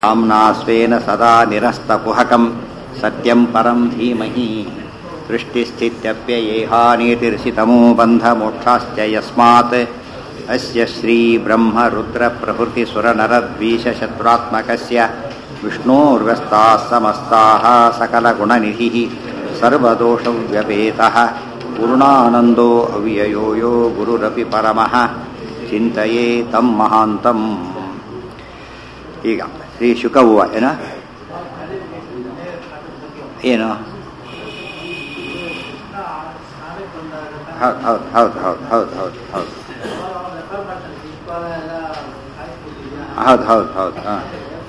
आम्ना स्वेन सदा निरस्तकुहकं सत्यं परं धीमहि सृष्टिस्थित्यप्ययेहानीतिर्षितमो बन्धमोक्षाश्च यस्मात् अस्य श्रीब्रह्मरुद्रप्रभृतिसुरनरद्वीषशत्रुरात्मकस्य विष्णोर्व्यस्ताः समस्ताः सकलगुणनिधिः सर्वदोषव्यपेतः पूर्णानन्दो अव्ययो यो गुरुरपि परमः ಚಿಂತೆಯೇ ತಂ ಮಹಾಂತಂ ಈಗ ಶ್ರೀ ಶುಕವ್ವ ಏನ ಏನು ಹೌದು ಹೌದು ಹೌದು ಹೌದು ಹೌದು ಹೌದು ಹೌದು ಹೌದು ಹೌದು ಹೌದು ಹಾಂ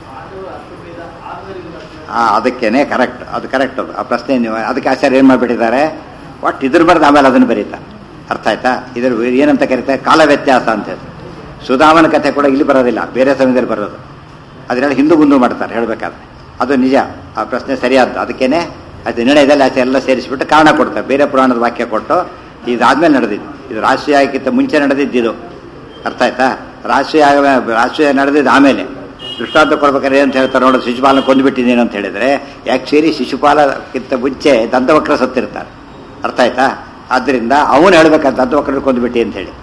ಹಾಂ ಅದಕ್ಕೇನೆ ಕರೆಕ್ಟ್ ಅದು ಕರೆಕ್ಟ್ ಅದು ಆ ಪ್ರಶ್ನೆ ನೀವು ಅದಕ್ಕೆ ಆಚಾರ್ಯ ಏನು ಮಾಡಿಬಿಟ್ಟಿದ್ದಾರೆ ಒಟ್ಟು ಇದ್ರ ಬರೆದು ಆಮೇಲೆ ಅದನ್ನು ಬರೀತಾರೆ ಅರ್ಥ ಆಯ್ತಾ ಇದ್ರ ಏನಂತ ಕರೀತಾರೆ ಕಾಲ ವ್ಯತ್ಯಾಸ ಅಂತ ಹೇಳಿ ಸುಧಾಮನ ಕಥೆ ಕೂಡ ಇಲ್ಲಿ ಬರೋದಿಲ್ಲ ಬೇರೆ ಸಮಯದಲ್ಲಿ ಬರೋದು ಅದನ್ನೆಲ್ಲ ಹಿಂದೂ ಮುಂದೆ ಮಾಡ್ತಾರೆ ಹೇಳಬೇಕಾದ್ರೆ ಅದು ನಿಜ ಆ ಪ್ರಶ್ನೆ ಸರಿಯಾದ್ದು ಅದಕ್ಕೇನೆ ಅದು ನಿರ್ಣಯದಲ್ಲಿ ಆಚೆ ಎಲ್ಲ ಸೇರಿಸಿಬಿಟ್ಟು ಕಾರಣ ಕೊಡ್ತಾರೆ ಬೇರೆ ಪುರಾಣದ ವಾಕ್ಯ ಕೊಟ್ಟು ಇದಾದ್ಮೇಲೆ ನಡೆದಿದ್ದು ಇದು ರಾಷ್ಟ್ರೀಯ ಆಗಿಕ್ಕಿಂತ ಮುಂಚೆ ನಡೆದಿದ್ದು ಅರ್ಥ ಆಯ್ತಾ ರಾಷ್ಟ್ರೀಯ ರಾಷ್ಟ್ರೀಯ ನಡೆದಿದ್ದು ಆಮೇಲೆ ದೃಷ್ಟಾಂತ ಕೊಡ್ಬೇಕಾದ್ರೆ ಏನಂತ ಹೇಳ್ತಾರೆ ನೋಡೋದು ಶಿಶುಪಾಲನ ಕೊಂದುಬಿಟ್ಟಿದ್ದೀನಿ ಅಂತ ಹೇಳಿದ್ರೆ ಆ್ಯಕ್ಚುಲಿ ಶಿಶುಪಾಲಕ್ಕಿಂತ ಮುಂಚೆ ದಂತವಕ್ರ ಸತ್ತಿರ್ತಾರೆ ಅರ್ಥ ಆಯ್ತಾ ಆದ್ದರಿಂದ ಅವನು ಹೇಳ್ಬೇಕಾದ ದಂತವಕ್ರ ಕೊಂದುಬಿಟ್ಟಿ ಅಂತ ಹೇಳಿ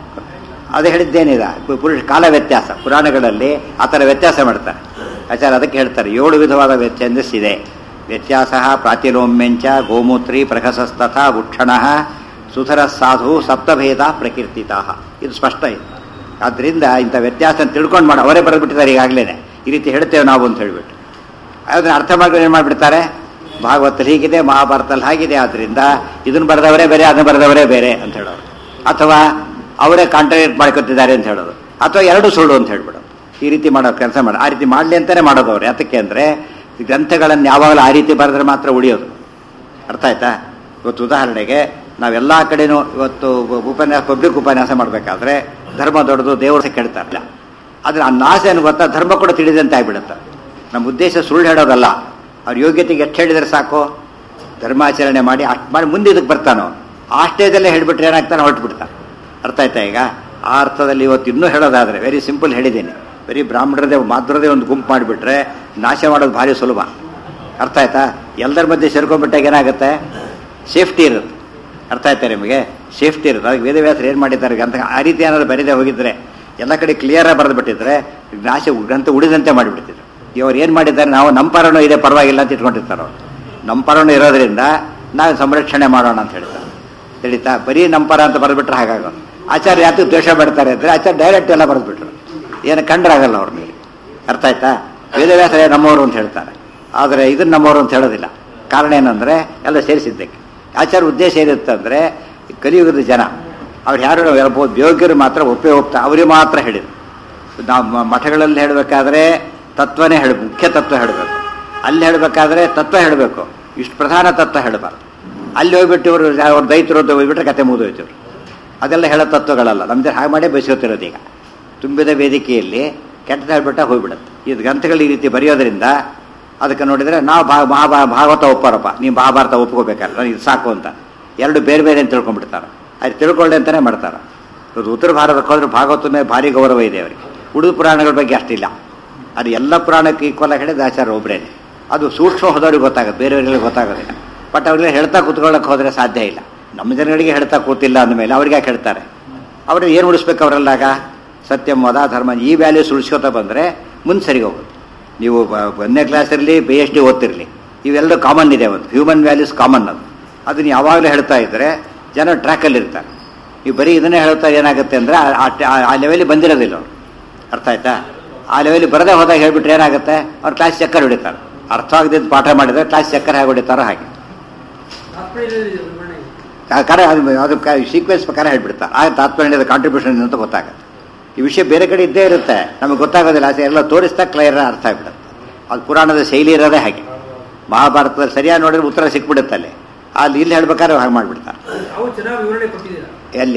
ಅದು ಹೇಳಿದ್ದೇನಿದ ಪುರುಷ ಕಾಲ ವ್ಯತ್ಯಾಸ ಪುರಾಣಗಳಲ್ಲಿ ಆ ಥರ ವ್ಯತ್ಯಾಸ ಮಾಡ್ತಾರೆ ಆಚಾರ ಅದಕ್ಕೆ ಹೇಳ್ತಾರೆ ಏಳು ವಿಧವಾದ ಛಂದಸ್ಸಿದೆ ವ್ಯತ್ಯಾಸ ಪ್ರಾತಿಲೋಮ್ಯಂಚ ಗೋಮೂತ್ರಿ ಪ್ರಕಸಸ್ತಥ ಉಕ್ಷಣ ಸುಧರ ಸಾಧು ಸಪ್ತಭೇದ ಪ್ರಕೀರ್ತಿತ ಇದು ಸ್ಪಷ್ಟ ಇದೆ ಆದ್ದರಿಂದ ಇಂಥ ವ್ಯತ್ಯಾಸ ತಿಳ್ಕೊಂಡು ಮಾಡಿ ಅವರೇ ಬರೆದ್ಬಿಟ್ಟಿದ್ದಾರೆ ಈಗಾಗಲೇ ಈ ರೀತಿ ಹೇಳ್ತೇವೆ ನಾವು ಅಂತ ಹೇಳ್ಬಿಟ್ಟು ಅದನ್ನ ಅರ್ಥ ಮಾಡ್ಕೊಂಡು ಏನು ಮಾಡಿಬಿಡ್ತಾರೆ ಭಾಗವತಲ್ಲಿ ಹೀಗಿದೆ ಮಹಾಭಾರತದಲ್ಲಿ ಹಾಗಿದೆ ಆದ್ದರಿಂದ ಇದನ್ನು ಬರೆದವರೇ ಬೇರೆ ಅದನ್ನು ಬರೆದವರೇ ಬೇರೆ ಅಂತ ಹೇಳೋರು ಅಥವಾ ಅವರೇ ಕಾಂಟ್ರಾಕ್ಟ್ ಮಾಡ್ಕೊತಿದ್ದಾರೆ ಅಂತ ಹೇಳೋದು ಅಥವಾ ಎರಡು ಸುಳ್ಳು ಅಂತ ಹೇಳ್ಬಿಡೋದು ಈ ರೀತಿ ಮಾಡೋ ಕೆಲಸ ಮಾಡಿ ಆ ರೀತಿ ಮಾಡಲಿ ಅಂತಾನೆ ಮಾಡೋದು ಅವ್ರು ಯಾತಕ್ಕೆ ಅಂದರೆ ಗ್ರಂಥಗಳನ್ನು ಯಾವಾಗಲೂ ಆ ರೀತಿ ಬರೆದ್ರೆ ಮಾತ್ರ ಉಳಿಯೋದು ಅರ್ಥ ಆಯ್ತಾ ಇವತ್ತು ಉದಾಹರಣೆಗೆ ನಾವೆಲ್ಲ ಕಡೆನೂ ಇವತ್ತು ಉಪನ್ಯಾಸ ಪಬ್ಲಿಕ್ ಉಪನ್ಯಾಸ ಮಾಡಬೇಕಾದ್ರೆ ಧರ್ಮ ದೊಡ್ಡದು ದೇವರು ಕೇಳ್ತಾರಲ್ಲ ಆದರೆ ಆ ನಾಶ ಏನು ಗೊತ್ತಾ ಧರ್ಮ ಕೂಡ ತಿಳಿದಂತೆ ಆಗಿಬಿಡುತ್ತೆ ನಮ್ಮ ಉದ್ದೇಶ ಸುಳ್ಳು ಹೇಳೋದಲ್ಲ ಅವ್ರ ಯೋಗ್ಯತೆಗೆ ಎಷ್ಟು ಹೇಳಿದರೆ ಸಾಕು ಧರ್ಮಾಚರಣೆ ಮಾಡಿ ಅಷ್ಟು ಮಾಡಿ ಮುಂದೆ ಇದಕ್ಕೆ ಬರ್ತಾನೋ ಆ ಸ್ಟೇಜಲ್ಲೇ ಹೇಳಿಬಿಟ್ರೆ ಏನಾಗ್ತಾನೆ ಹೊರಟುಬಿಡ್ತಾನೆ ಅರ್ಥ ಆಯ್ತಾ ಈಗ ಆ ಅರ್ಥದಲ್ಲಿ ಇವತ್ತು ಇನ್ನೂ ಹೇಳೋದಾದರೆ ವೆರಿ ಸಿಂಪಲ್ ಹೇಳಿದ್ದೀನಿ ಬರೀ ಬ್ರಾಹ್ಮಣರದೇ ಮಾತ್ರದೇ ಒಂದು ಗುಂಪು ಮಾಡಿಬಿಟ್ರೆ ನಾಶ ಮಾಡೋದು ಭಾರಿ ಸುಲಭ ಅರ್ಥ ಆಯ್ತಾ ಎಲ್ಲರ ಮಧ್ಯೆ ಸೇರ್ಕೊಂಡ್ಬಿಟ್ಟಾಗ ಏನಾಗುತ್ತೆ ಸೇಫ್ಟಿ ಇರುತ್ತೆ ಅರ್ಥ ಆಯ್ತಾ ನಿಮಗೆ ಸೇಫ್ಟಿ ಇರುತ್ತೆ ಅದಕ್ಕೆ ವೇದವ್ಯಾಸರು ಏನು ಮಾಡಿದ್ದಾರೆ ಗ್ರಂಥ ಆ ರೀತಿ ಏನಾದ್ರು ಬರೀದೆ ಹೋಗಿದ್ರೆ ಎಲ್ಲ ಕಡೆ ಕ್ಲಿಯರಾಗಿ ಬರೆದು ಬಿಟ್ಟಿದ್ರೆ ನಾಶ ಗ್ರಂಥ ಉಳಿದಂತೆ ಮಾಡಿಬಿಡ್ತಿದ್ರು ಇವ್ರು ಏನು ಮಾಡಿದ್ದಾರೆ ನಾವು ನಮ್ಮ ಪರನೂ ಇದೆ ಪರವಾಗಿಲ್ಲ ಅಂತ ಇಟ್ಕೊಂಡಿರ್ತಾರೆ ಅವರು ನಮ್ಮ ಪರನೂ ಇರೋದ್ರಿಂದ ನಾವು ಸಂರಕ್ಷಣೆ ಮಾಡೋಣ ಅಂತ ಹೇಳ್ತಾರೆ ತಿಳಿತಾ ಬರೀ ನಮ್ಮ ಪರ ಅಂತ ಬರೆದ್ಬಿಟ್ರೆ ಹಾಗಾಗೋದು ಆಚಾರ್ಯ ಯಾತು ದ್ವೇಷ ಬಿಡ್ತಾರೆ ಅಂದರೆ ಆಚಾರ್ಯ ಡೈರೆಕ್ಟ್ ಎಲ್ಲ ಬರೆದ್ಬಿಟ್ರು ಏನು ಕಂಡ್ರಾಗಲ್ಲ ಅವ್ರ ಮೇಲೆ ಅರ್ಥ ಆಯ್ತಾ ವೇದವ್ಯಾಸ ನಮ್ಮವರು ಅಂತ ಹೇಳ್ತಾರೆ ಆದರೆ ಇದನ್ನ ನಮ್ಮವರು ಅಂತ ಹೇಳೋದಿಲ್ಲ ಕಾರಣ ಏನಂದರೆ ಎಲ್ಲ ಸೇರಿಸಿದ್ದಕ್ಕೆ ಆಚಾರ ಉದ್ದೇಶ ಏನಿರುತ್ತೆ ಅಂದರೆ ಕಲಿಯುಗದ ಜನ ಅವ್ರು ಯಾರು ಹೇಳ್ಬೋದು ಯೋಗ್ಯರು ಮಾತ್ರ ಒಪ್ಪೇ ಒಪ್ತಾ ಅವರಿಗೆ ಮಾತ್ರ ಹೇಳಿದ್ರು ನಾವು ಮಠಗಳಲ್ಲಿ ಹೇಳಬೇಕಾದ್ರೆ ತತ್ವನೇ ಹೇಳ ಮುಖ್ಯ ತತ್ವ ಹೇಳಬೇಕು ಅಲ್ಲಿ ಹೇಳಬೇಕಾದ್ರೆ ತತ್ವ ಹೇಳಬೇಕು ಇಷ್ಟು ಪ್ರಧಾನ ತತ್ವ ಹೇಳಬಾರ್ದು ಅಲ್ಲಿ ಹೋಗ್ಬಿಟ್ಟು ಇವರು ಅವ್ರು ದೈತರು ಅಂತ ಹೋಗ್ಬಿಟ್ರೆ ಕತೆ ಮುಗಿದೋಯ್ತು ಅದೆಲ್ಲ ಹೇಳೋ ತತ್ವಗಳಲ್ಲ ನಮ್ದು ಹಾಗೆ ಮಾಡೇ ಬಯಸೋತಿರೋದು ಈಗ ತುಂಬಿದ ವೇದಿಕೆಯಲ್ಲಿ ಕೆಟ್ಟ ಹೇಳ್ಬಿಟ್ಟ ಹೋಗ್ಬಿಡುತ್ತೆ ಇದು ಗ್ರಂಥಗಳು ಈ ರೀತಿ ಬರೆಯೋದ್ರಿಂದ ಅದಕ್ಕೆ ನೋಡಿದರೆ ನಾವು ಭಾ ಮಹಾಭಾ ಭಾಗವತ ಒಪ್ಪಾರಪ್ಪ ನೀವು ಮಹಾಭಾರತ ಒಪ್ಕೋಬೇಕಲ್ಲ ಇದು ಸಾಕು ಅಂತ ಎರಡು ಬೇರೆ ಬೇರೆ ಅಂತ ತಿಳ್ಕೊಂಡ್ಬಿಡ್ತಾರೆ ಅದು ತಿಳ್ಕೊಳ್ಳಿ ಅಂತಲೇ ಮಾಡ್ತಾರೆ ಇವತ್ತು ಉತ್ತರ ಭಾರತಕ್ಕೆ ಹೋದ್ರೆ ಭಾಗವತ ಮೇಲೆ ಭಾರಿ ಗೌರವ ಇದೆ ಅವರಿಗೆ ಉಳಿದ ಪುರಾಣಗಳ ಬಗ್ಗೆ ಅಷ್ಟಿಲ್ಲ ಅದು ಎಲ್ಲ ಪುರಾಣಕ್ಕೆ ಈಕ್ವಲ್ ಆಗಿ ಹೇಳಿದ ಆಚಾರ ಒಬ್ಬರೇನೆ ಅದು ಸೂಕ್ಷ್ಮ ಹೋದವ್ರಿಗೆ ಗೊತ್ತಾಗುತ್ತೆ ಬೇರೆಯವರಿಗೆ ಗೊತ್ತಾಗೋದಿಲ್ಲ ಬಟ್ ಅವ್ರಿಗೆ ಹೇಳ್ತಾ ಕೂತ್ಕೊಳ್ಳೋಕೆ ಹೋದರೆ ಸಾಧ್ಯ ಇಲ್ಲ ನಮ್ಮ ಜನಗಳಿಗೆ ಹೇಳ್ತಾ ಕೂತಿಲ್ಲ ಅಂದಮೇಲೆ ಅವ್ರಿಗೆ ಯಾಕೆ ಹೇಳ್ತಾರೆ ಅವ್ರಿಗೆ ಏನು ಉಳಿಸ್ಬೇಕು ಅವರೆಲ್ಲಾಗ ಸತ್ಯ ಮದ ಧರ್ಮ ಈ ವ್ಯಾಲ್ಯೂಸ್ ಉಳಿಸ್ಕೋತಾ ಬಂದರೆ ಮುಂದೆ ಸರಿ ಹೋಗುತ್ತೆ ನೀವು ಒಂದನೇ ಕ್ಲಾಸ್ ಇರಲಿ ಪಿ ಎಚ್ ಡಿ ಓದ್ತಿರಲಿ ಇವೆಲ್ಲ ಕಾಮನ್ ಇದೆ ಒಂದು ಹ್ಯೂಮನ್ ವ್ಯಾಲ್ಯೂಸ್ ಕಾಮನ್ ಅದು ಅದನ್ನು ಯಾವಾಗಲೂ ಹೇಳ್ತಾ ಇದ್ದರೆ ಜನ ಟ್ರ್ಯಾಕಲ್ಲಿ ಇರ್ತಾರೆ ನೀವು ಬರೀ ಇದನ್ನೇ ಹೇಳ್ತಾ ಏನಾಗುತ್ತೆ ಅಂದರೆ ಆ ಲೆವೆಲಿಗೆ ಬಂದಿರೋದಿಲ್ಲ ಅವರು ಅರ್ಥ ಆಯ್ತಾ ಆ ಲೆವೆಲಿಗೆ ಬರದೇ ಹೋದಾಗ ಹೇಳ್ಬಿಟ್ರೆ ಏನಾಗುತ್ತೆ ಅವ್ರು ಕ್ಲಾಸ್ ಚಕ್ಕರ್ ಹೊಡಿತಾರೆ ಅರ್ಥ ಆಗದಿದ್ದು ಪಾಠ ಮಾಡಿದರೆ ಕ್ಲಾಸ್ ಚಕ್ಕರ್ ಹೇಗೆ ಹೊಡಿತಾರೋ ಹಾಗೆ ಕರ ಅದು ಅದು ಸೀಕ್ವೆನ್ಸ್ ಪ್ರಕಾರ ಹೇಳ್ಬಿಡ್ತಾರೆ ಆ ತಾತ್ಪರ್ಯದ ಕಾಂಟ್ರಿಬ್ಯೂಷನ್ ಅಂತ ಗೊತ್ತಾಗುತ್ತೆ ಈ ವಿಷಯ ಬೇರೆ ಕಡೆ ಇದ್ದೇ ಇರುತ್ತೆ ನಮಗೆ ಗೊತ್ತಾಗೋದಿಲ್ಲ ಆಸೆ ಎಲ್ಲ ತೋರಿಸ್ತಾ ಕ್ಲಿಯರ್ ಅರ್ಥ ಆಗ್ಬಿಡುತ್ತೆ ಅದು ಪುರಾಣದ ಶೈಲಿ ಇರೋದೇ ಹಾಗೆ ಮಹಾಭಾರತದಲ್ಲಿ ಸರಿಯಾಗಿ ನೋಡಿದ್ರೆ ಉತ್ತರ ಸಿಕ್ಬಿಡುತ್ತೆ ಅಲ್ಲಿ ಅಲ್ಲಿ ಇಲ್ಲಿ ಹೇಳ್ಬೇಕಾದ್ರೆ ಹಾಗೆ ಮಾಡಿಬಿಡ್ತಾರೆ ಎಲ್ಲಿ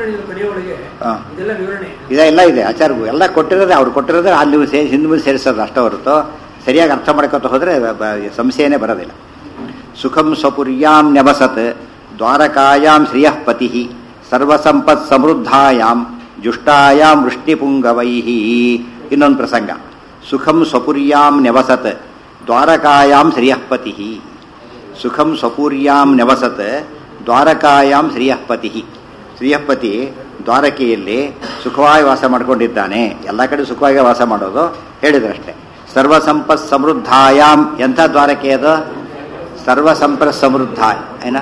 ಇದೆ ಎಲ್ಲ ಇದೆ ಆಚಾರ್ಯ ಎಲ್ಲ ಕೊಟ್ಟಿರೋದೇ ಅವ್ರು ಕೊಟ್ಟಿರೋದೇ ಅಲ್ಲಿ ಹಿಂದೆ ಮುಂದೆ ಸೇರಿಸೋದು ಅಷ್ಟೇ ಹೊರತು ಸರಿಯಾಗಿ ಅರ್ಥ ಮಾಡ್ಕೊತ ಹೋದರೆ ಸಂಶಯನೇ ಬರೋದಿಲ್ಲ ಸುಖಂ ಸ್ವಪುರ್ಯಾಂ ನ್ಯಬಸತ್ ದ್ವಾರಕಾಯಾಂ ಶ್ರಿಯಃ ಪತಿ ಸರ್ವಸಂಪತ್ ಸಮೃದ್ಧಾಯಾಂ ಜುಷ್ಟಾಯಾಂ ವೃಷ್ಟಿಪುಂಗವೈ ಇನ್ನೊಂದು ಪ್ರಸಂಗ ಸುಖಂ ಸ್ವಪುರ್ಯಾಂ ನ್ಯವಸತ್ ದ್ವಾರಕಾಯಾಂ ಶ್ರಿಯಃಪತಿ ಸುಖಂ ಸ್ವಪುರ್ಯಾಂ ನ್ಯವಸತ್ ದ್ವಾರಕಾಯಾಂ ಶ್ರಿಯಃಪತಿ ಶ್ರೀಯಪತಿ ದ್ವಾರಕೆಯಲ್ಲಿ ಸುಖವಾಗಿ ವಾಸ ಮಾಡ್ಕೊಂಡಿದ್ದಾನೆ ಎಲ್ಲ ಕಡೆ ಸುಖವಾಗಿ ವಾಸ ಮಾಡೋದು ಹೇಳಿದ್ರಷ್ಟೇ ಸರ್ವ ಸಂಪತ್ ಸಮೃದ್ಧಾಯಾಮ್ ಎಂಥ ದ್ವಾರಕೆ ಅದು ಸರ್ವ ಸಂಪತ್ ಸಮೃದ್ಧ ಏನ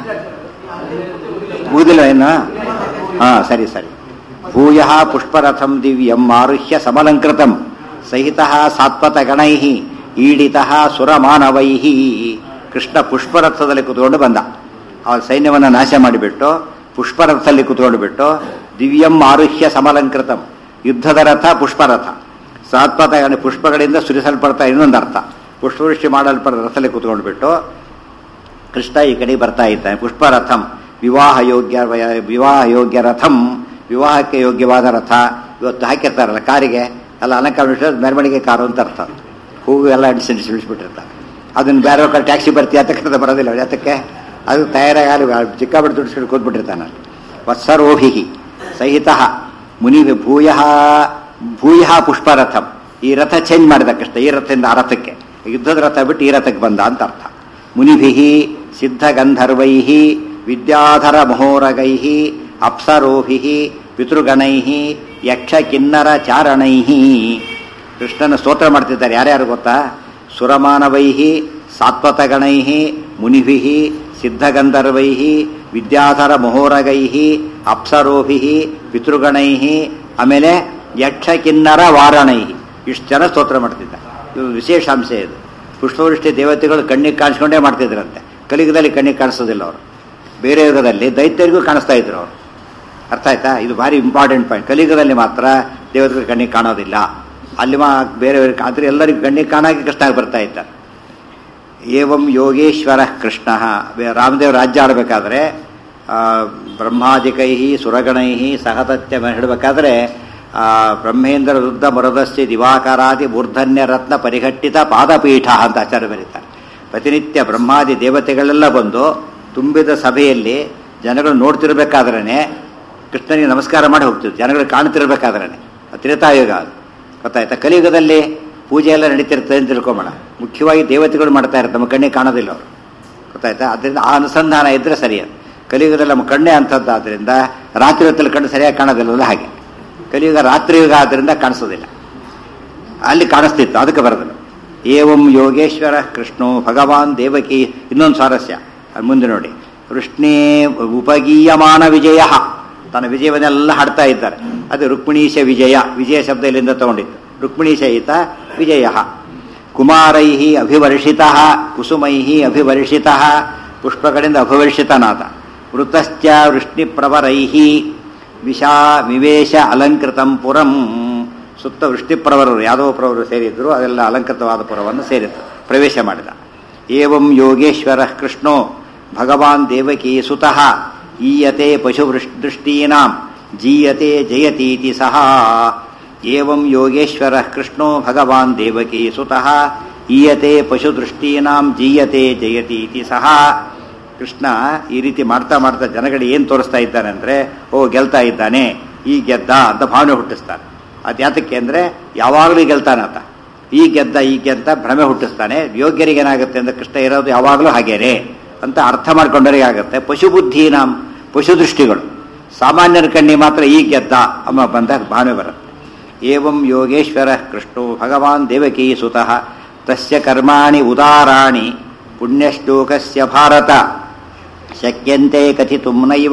ಮುಗಿದಿಲ್ಲ ಏನ ಹಾ ಸರಿ ಸರಿ ಭೂಯ ಪುಷ್ಪರಥಂ ದಿವ್ಯಂ ಆರುಹ್ಯ ಸಮಲಂಕೃತಂ ಸಹಿತ ಸಾತ್ವತ ಗಣೈ ಈಡಿತ ಸುರಮಾನವೈ ಕೃಷ್ಣ ಪುಷ್ಪರಥದಲ್ಲಿ ಕುತ್ಕೊಂಡು ಬಂದ ಆ ಸೈನ್ಯವನ್ನು ನಾಶ ಮಾಡಿಬಿಟ್ಟು ಪುಷ್ಪರಥದಲ್ಲಿ ಕುತ್ಕೊಂಡು ಬಿಟ್ಟು ದಿವ್ಯಂ ಆರುಹ್ಯ ಸಮಲಂಕೃತಂ ಯುದ್ಧದ ರಥ ಪುಷ್ಪರಥ ಸಾತ್ವತ ಗಣ ಪುಷ್ಪಗಳಿಂದ ಸುರಿಸಲ್ಪಡ್ತಾ ಇನ್ನೊಂದು ಅರ್ಥ ಪುಷ್ಪವೃಷ್ಟಿ ಮಾಡಲ್ಪಡ ರಥದಲ್ಲಿ ಕುತ್ಕೊಂಡು ಬಿಟ್ಟು ಕೃಷ್ಣ ಈ ಕಡೆ ಬರ್ತಾ ಇದ್ದಾನೆ ಪುಷ್ಪರಥಂ ವಿವಾಹ ಯೋಗ್ಯ ವಿವಾಹ ಯೋಗ್ಯ ರಥಂ ವಿವಾಹಕ್ಕೆ ಯೋಗ್ಯವಾದ ರಥ ಇವತ್ತು ಹಾಕಿರ್ತಾರಲ್ಲ ಕಾರಿಗೆ ಎಲ್ಲ ಅಲಂಕಾರ ಮೆರವಣಿಗೆ ಕಾರು ಅಂತ ಅರ್ಥ ಹೂವು ಎಲ್ಲ ಅಡಿಸಿ ಬಿಡಿಸ್ಬಿಟ್ಟಿರ್ತಾರೆ ಅದನ್ನ ಬೇರೆ ಕಡೆ ಟ್ಯಾಕ್ಸಿ ಬರ್ತೀಯ ಅಂತ ಬರೋದಿಲ್ಲ ಯಾತಕ್ಕೆ ಅದು ತಯಾರಾಗಿ ಚಿಕ್ಕಾಬಿಟ್ಟು ದುಡಿಸ್ಕೊಂಡು ಕೂತ್ಬಿಟ್ಟಿರ್ತಾನೆ ಅಲ್ಲಿ ವತ್ಸರೋಭಿ ಸಹಿತ ಮುನಿ ಭೂಯ ಭೂಯ ಪುಷ್ಪರಥಂ ಈ ರಥ ಚೇಂಜ್ ಮಾಡಿದ ಕೃಷ್ಣ ಈ ರಥದಿಂದ ಆ ರಥಕ್ಕೆ ಯುದ್ಧದ ರಥ ಬಿಟ್ಟು ಈ ರಥಕ್ಕೆ ಬಂದ ಅಂತ ಅರ್ಥ ಮುನಿಭಿ ಸಿದ್ಧಗಂಧರ್ವೈ ವಿದ್ಯಾಧರ ಮಹೋರಗೈ ಅಪ್ಸರೋಭಿ ಪಿತೃಗಣೈ ಯಕ್ಷ ಕಿನ್ನರ ಚಾರಣೈ ಕೃಷ್ಣನ ಸ್ತೋತ್ರ ಮಾಡ್ತಿದ್ದಾರೆ ಯಾರ್ಯಾರು ಗೊತ್ತಾ ಸುರಮಾನವೈ ಸಾತ್ವತಗಣೈ ಮುನಿಭಿ ಸಿದ್ಧಗಂಧರ್ವೈ ವಿದ್ಯಾಧರ ಮಹೋರಗೈ ಅಪ್ಸರೋಭಿ ಪಿತೃಗಣೈ ಆಮೇಲೆ ಯಕ್ಷ ಕಿನ್ನರ ವಾರಣೈ ಇಷ್ಟು ಜನ ಸ್ತೋತ್ರ ಮಾಡ್ತಿದ್ದಾರೆ ಇದು ವಿಶೇಷಾಂಶ ಇದು ಪುಷ್ಪವೃಷ್ಟಿ ದೇವತೆಗಳು ಕಣ್ಣಿಗೆ ಕಾಣಿಸ್ಕೊಂಡೇ ಮಾಡ್ತಿದ್ರಂತೆ ಕಲಿಯುಗದಲ್ಲಿ ಕಣ್ಣಿಗೆ ಕಾಣಿಸೋದಿಲ್ಲ ಅವರು ಬೇರೆ ಯುಗದಲ್ಲಿ ದೈತ್ಯರಿಗೂ ಕಾಣಿಸ್ತಾ ಇದ್ರು ಅವರು ಅರ್ಥ ಆಯ್ತಾ ಇದು ಭಾರಿ ಇಂಪಾರ್ಟೆಂಟ್ ಪಾಯಿಂಟ್ ಕಲಿಯುಗದಲ್ಲಿ ಮಾತ್ರ ದೇವತೆಗಳು ಕಣ್ಣಿಗೆ ಕಾಣೋದಿಲ್ಲ ಅಲ್ಲಿ ಮಾ ಬೇರೆಯವ್ರಿಗೆ ಆದರೆ ಎಲ್ಲರಿಗೂ ಕಣ್ಣಿಗೆ ಕಾಣಾಗಿ ಕೃಷ್ಣ ಬರ್ತಾ ಇದ್ದಾರೆ ಏವಂ ಯೋಗೇಶ್ವರ ಕೃಷ್ಣ ರಾಮದೇವ್ ರಾಜ್ಯ ಆಡಬೇಕಾದ್ರೆ ಬ್ರಹ್ಮಾದಿಕೈ ಸುರಗಣೈ ಸಹತತ್ಯ ಹೇಳಬೇಕಾದ್ರೆ ಬ್ರಹ್ಮೇಂದ್ರ ವೃದ್ಧ ಮರದಸ್ಯ ದಿವಾಕರಾದಿ ಮೂರ್ಧನ್ಯ ರತ್ನ ಪರಿಘಟ್ಟಿತ ಪಾದಪೀಠ ಅಂತ ಆಚಾರ್ಯ ಬರೀತಾರೆ ಪ್ರತಿನಿತ್ಯ ಬ್ರಹ್ಮಾದಿ ದೇವತೆಗಳೆಲ್ಲ ಬಂದು ತುಂಬಿದ ಸಭೆಯಲ್ಲಿ ಜನಗಳು ನೋಡ್ತಿರ್ಬೇಕಾದ್ರೇ ಕೃಷ್ಣನಿಗೆ ನಮಸ್ಕಾರ ಮಾಡಿ ಹೋಗ್ತಿದ್ರು ಜನಗಳು ಕಾಣ್ತಿರ್ಬೇಕಾದ್ರೇ ತ್ರೇತಾಯುಗ ಅದು ಗೊತ್ತಾಯ್ತಾ ಕಲಿಯುಗದಲ್ಲಿ ಪೂಜೆ ಎಲ್ಲ ನಡೀತಿರ್ತದೆ ಅಂತ ತಿಳ್ಕೊಂಬೋಣ ಮುಖ್ಯವಾಗಿ ದೇವತೆಗಳು ಮಾಡ್ತಾ ಇರ್ತಾರೆ ನಮ್ಮ ಕಣ್ಣಿಗೆ ಕಾಣೋದಿಲ್ಲ ಅವರು ಗೊತ್ತಾಯ್ತಾ ಅದರಿಂದ ಆ ಅನುಸಂಧಾನ ಇದ್ರೆ ಸರಿ ಅದು ಕಲಿಯುಗದಲ್ಲಿ ನಮ್ಮ ಕಣ್ಣೇ ಅಂಥದ್ದಾದ್ರಿಂದ ರಾತ್ರಿ ಹೊತ್ತಲ್ಲಿ ಕಣ್ಣು ಸರಿಯಾಗಿ ಕಾಣೋದಿಲ್ಲ ಹಾಗೆ ಕಲಿಯುಗ ರಾತ್ರಿ ಯುಗ ಆದ್ರಿಂದ ಕಾಣಿಸೋದಿಲ್ಲ ಅಲ್ಲಿ ಕಾಣಿಸ್ತಿತ್ತು ಅದಕ್ಕೆ ಬರೋದಿಲ್ಲ ಏವಂ ಯೋಗೇಶ್ವರ ಕೃಷ್ಣೋ ಭಗವಾನ್ ದೇವಕಿ ಇನ್ನೊಂದು ಸ್ವಾರಸ್ಯ ಅದು ಮುಂದೆ ನೋಡಿ ಕೃಷ್ಣೇ ಉಪಗೀಯಮಾನ ವಿಜಯ ತನ್ನ ವಿಜಯವನ್ನೆಲ್ಲ ಹಾಡ್ತಾ ಇದ್ದಾರೆ ಅದು ರುಕ್ಮಿಣೀಶ ವಿಜಯ ವಿಜಯ ಶಬ್ದ ಇಲ್ಲಿಂದ ತಗೊಂಡಿದ್ದು ರುಕ್ಮಿಣೀಶ ಈತ ವಿಜಯ ಕುಮಾರೈ ಅಭಿವರ್ಷಿತ ಕುಸುಮೈ ಅಭಿವರ್ಷಿತ ಪುಷ್ಪಗಳಿಂದ ಅಭಿವರ್ಷಿತನಾಥ ವೃತಶ್ಚ ವೃಷ್ಣಿಪ್ರವರೈ ವಿಷಾ ವಿವೇಶ ಅಲಂಕೃತಂ ಪುರಂ ಸುತ್ತ ವೃಷ್ಟಿಪ್ರವರರು ಯಾದವ ಪ್ರವರು ಸೇರಿದ್ರು ಅದೆಲ್ಲ ಅಲಂಕೃತವಾದ ಪುರವನ್ನು ಸೇರಿತ್ತು ಪ್ರವೇಶ ಮಾಡಿದ ಏವಂ ಯೋಗೇಶ್ವರ ಕೃಷ್ಣೋ ಭಗವಾನ್ ದೇವಕಿ ಸುತಃ ಈಯತೆ ಪಶುದೃಷ್ಟೀನಾಂ ಜೀಯತೆ ಜಯತೀತಿ ಸಹ ಏವಂ ಯೋಗೇಶ್ವರ ಕೃಷ್ಣೋ ಭಗವಾನ್ ದೇವಕಿ ಸುತಃ ಈಯತೆ ಪಶುದೃಷ್ಟೀನಾಂ ಜೀಯತೆ ಜಯತೀತಿ ಸಹ ಕೃಷ್ಣ ಈ ರೀತಿ ಮಾಡ್ತಾ ಮಾಡ್ತಾ ಜನಗಳಿಗೆ ಏನು ತೋರಿಸ್ತಾ ಇದ್ದಾನೆ ಅಂದರೆ ಓ ಗೆಲ್ತಾ ಇದ್ದಾನೆ ಈ ಗೆದ್ದ ಅಂತ ಭಾವನೆ ಹುಟ್ಟಿಸ್ತಾನೆ ಅದು ಯಾತಕ್ಕೆ ಅಂದರೆ ಯಾವಾಗಲೂ ಗೆಲ್ತಾನಂತ ಈ ಗೆದ್ದ ಈ ಗೆದ್ದ ಭ್ರಮೆ ಹುಟ್ಟಿಸ್ತಾನೆ ಯೋಗ್ಯರಿಗೆ ಏನಾಗುತ್ತೆ ಅಂದರೆ ಕೃಷ್ಣ ಇರೋದು ಯಾವಾಗಲೂ ಹಾಗೇನೆ ಅಂತ ಅರ್ಥ ಮಾಡ್ಕೊಂಡವರಿಗೆ ಆಗುತ್ತೆ ಪಶುಬುದ್ಧಿ ನಾಮ್ ಪಶುದೃಷ್ಟಿಗಳು ಸಾಮಾನ್ಯರ ಕಣ್ಣಿ ಮಾತ್ರ ಈ ಗೆದ್ದ ಅಮ್ಮ ಬಂದಾಗ ಭಾವನೆ ಬರುತ್ತೆ ಏವಂ ಯೋಗೇಶ್ವರ ಕೃಷ್ಣೋ ಭಗವಾನ್ ದೇವಕೀ ಸುತಃ ತಸ್ಯ ಕರ್ಮಾಣಿ ಉದಾರಾಣಿ ಪುಣ್ಯಶ್ಲೋಕಸ್ಯ ಭಾರತ ಶಕ್ಯಂತೆ ಕಥಿತು ನೈವ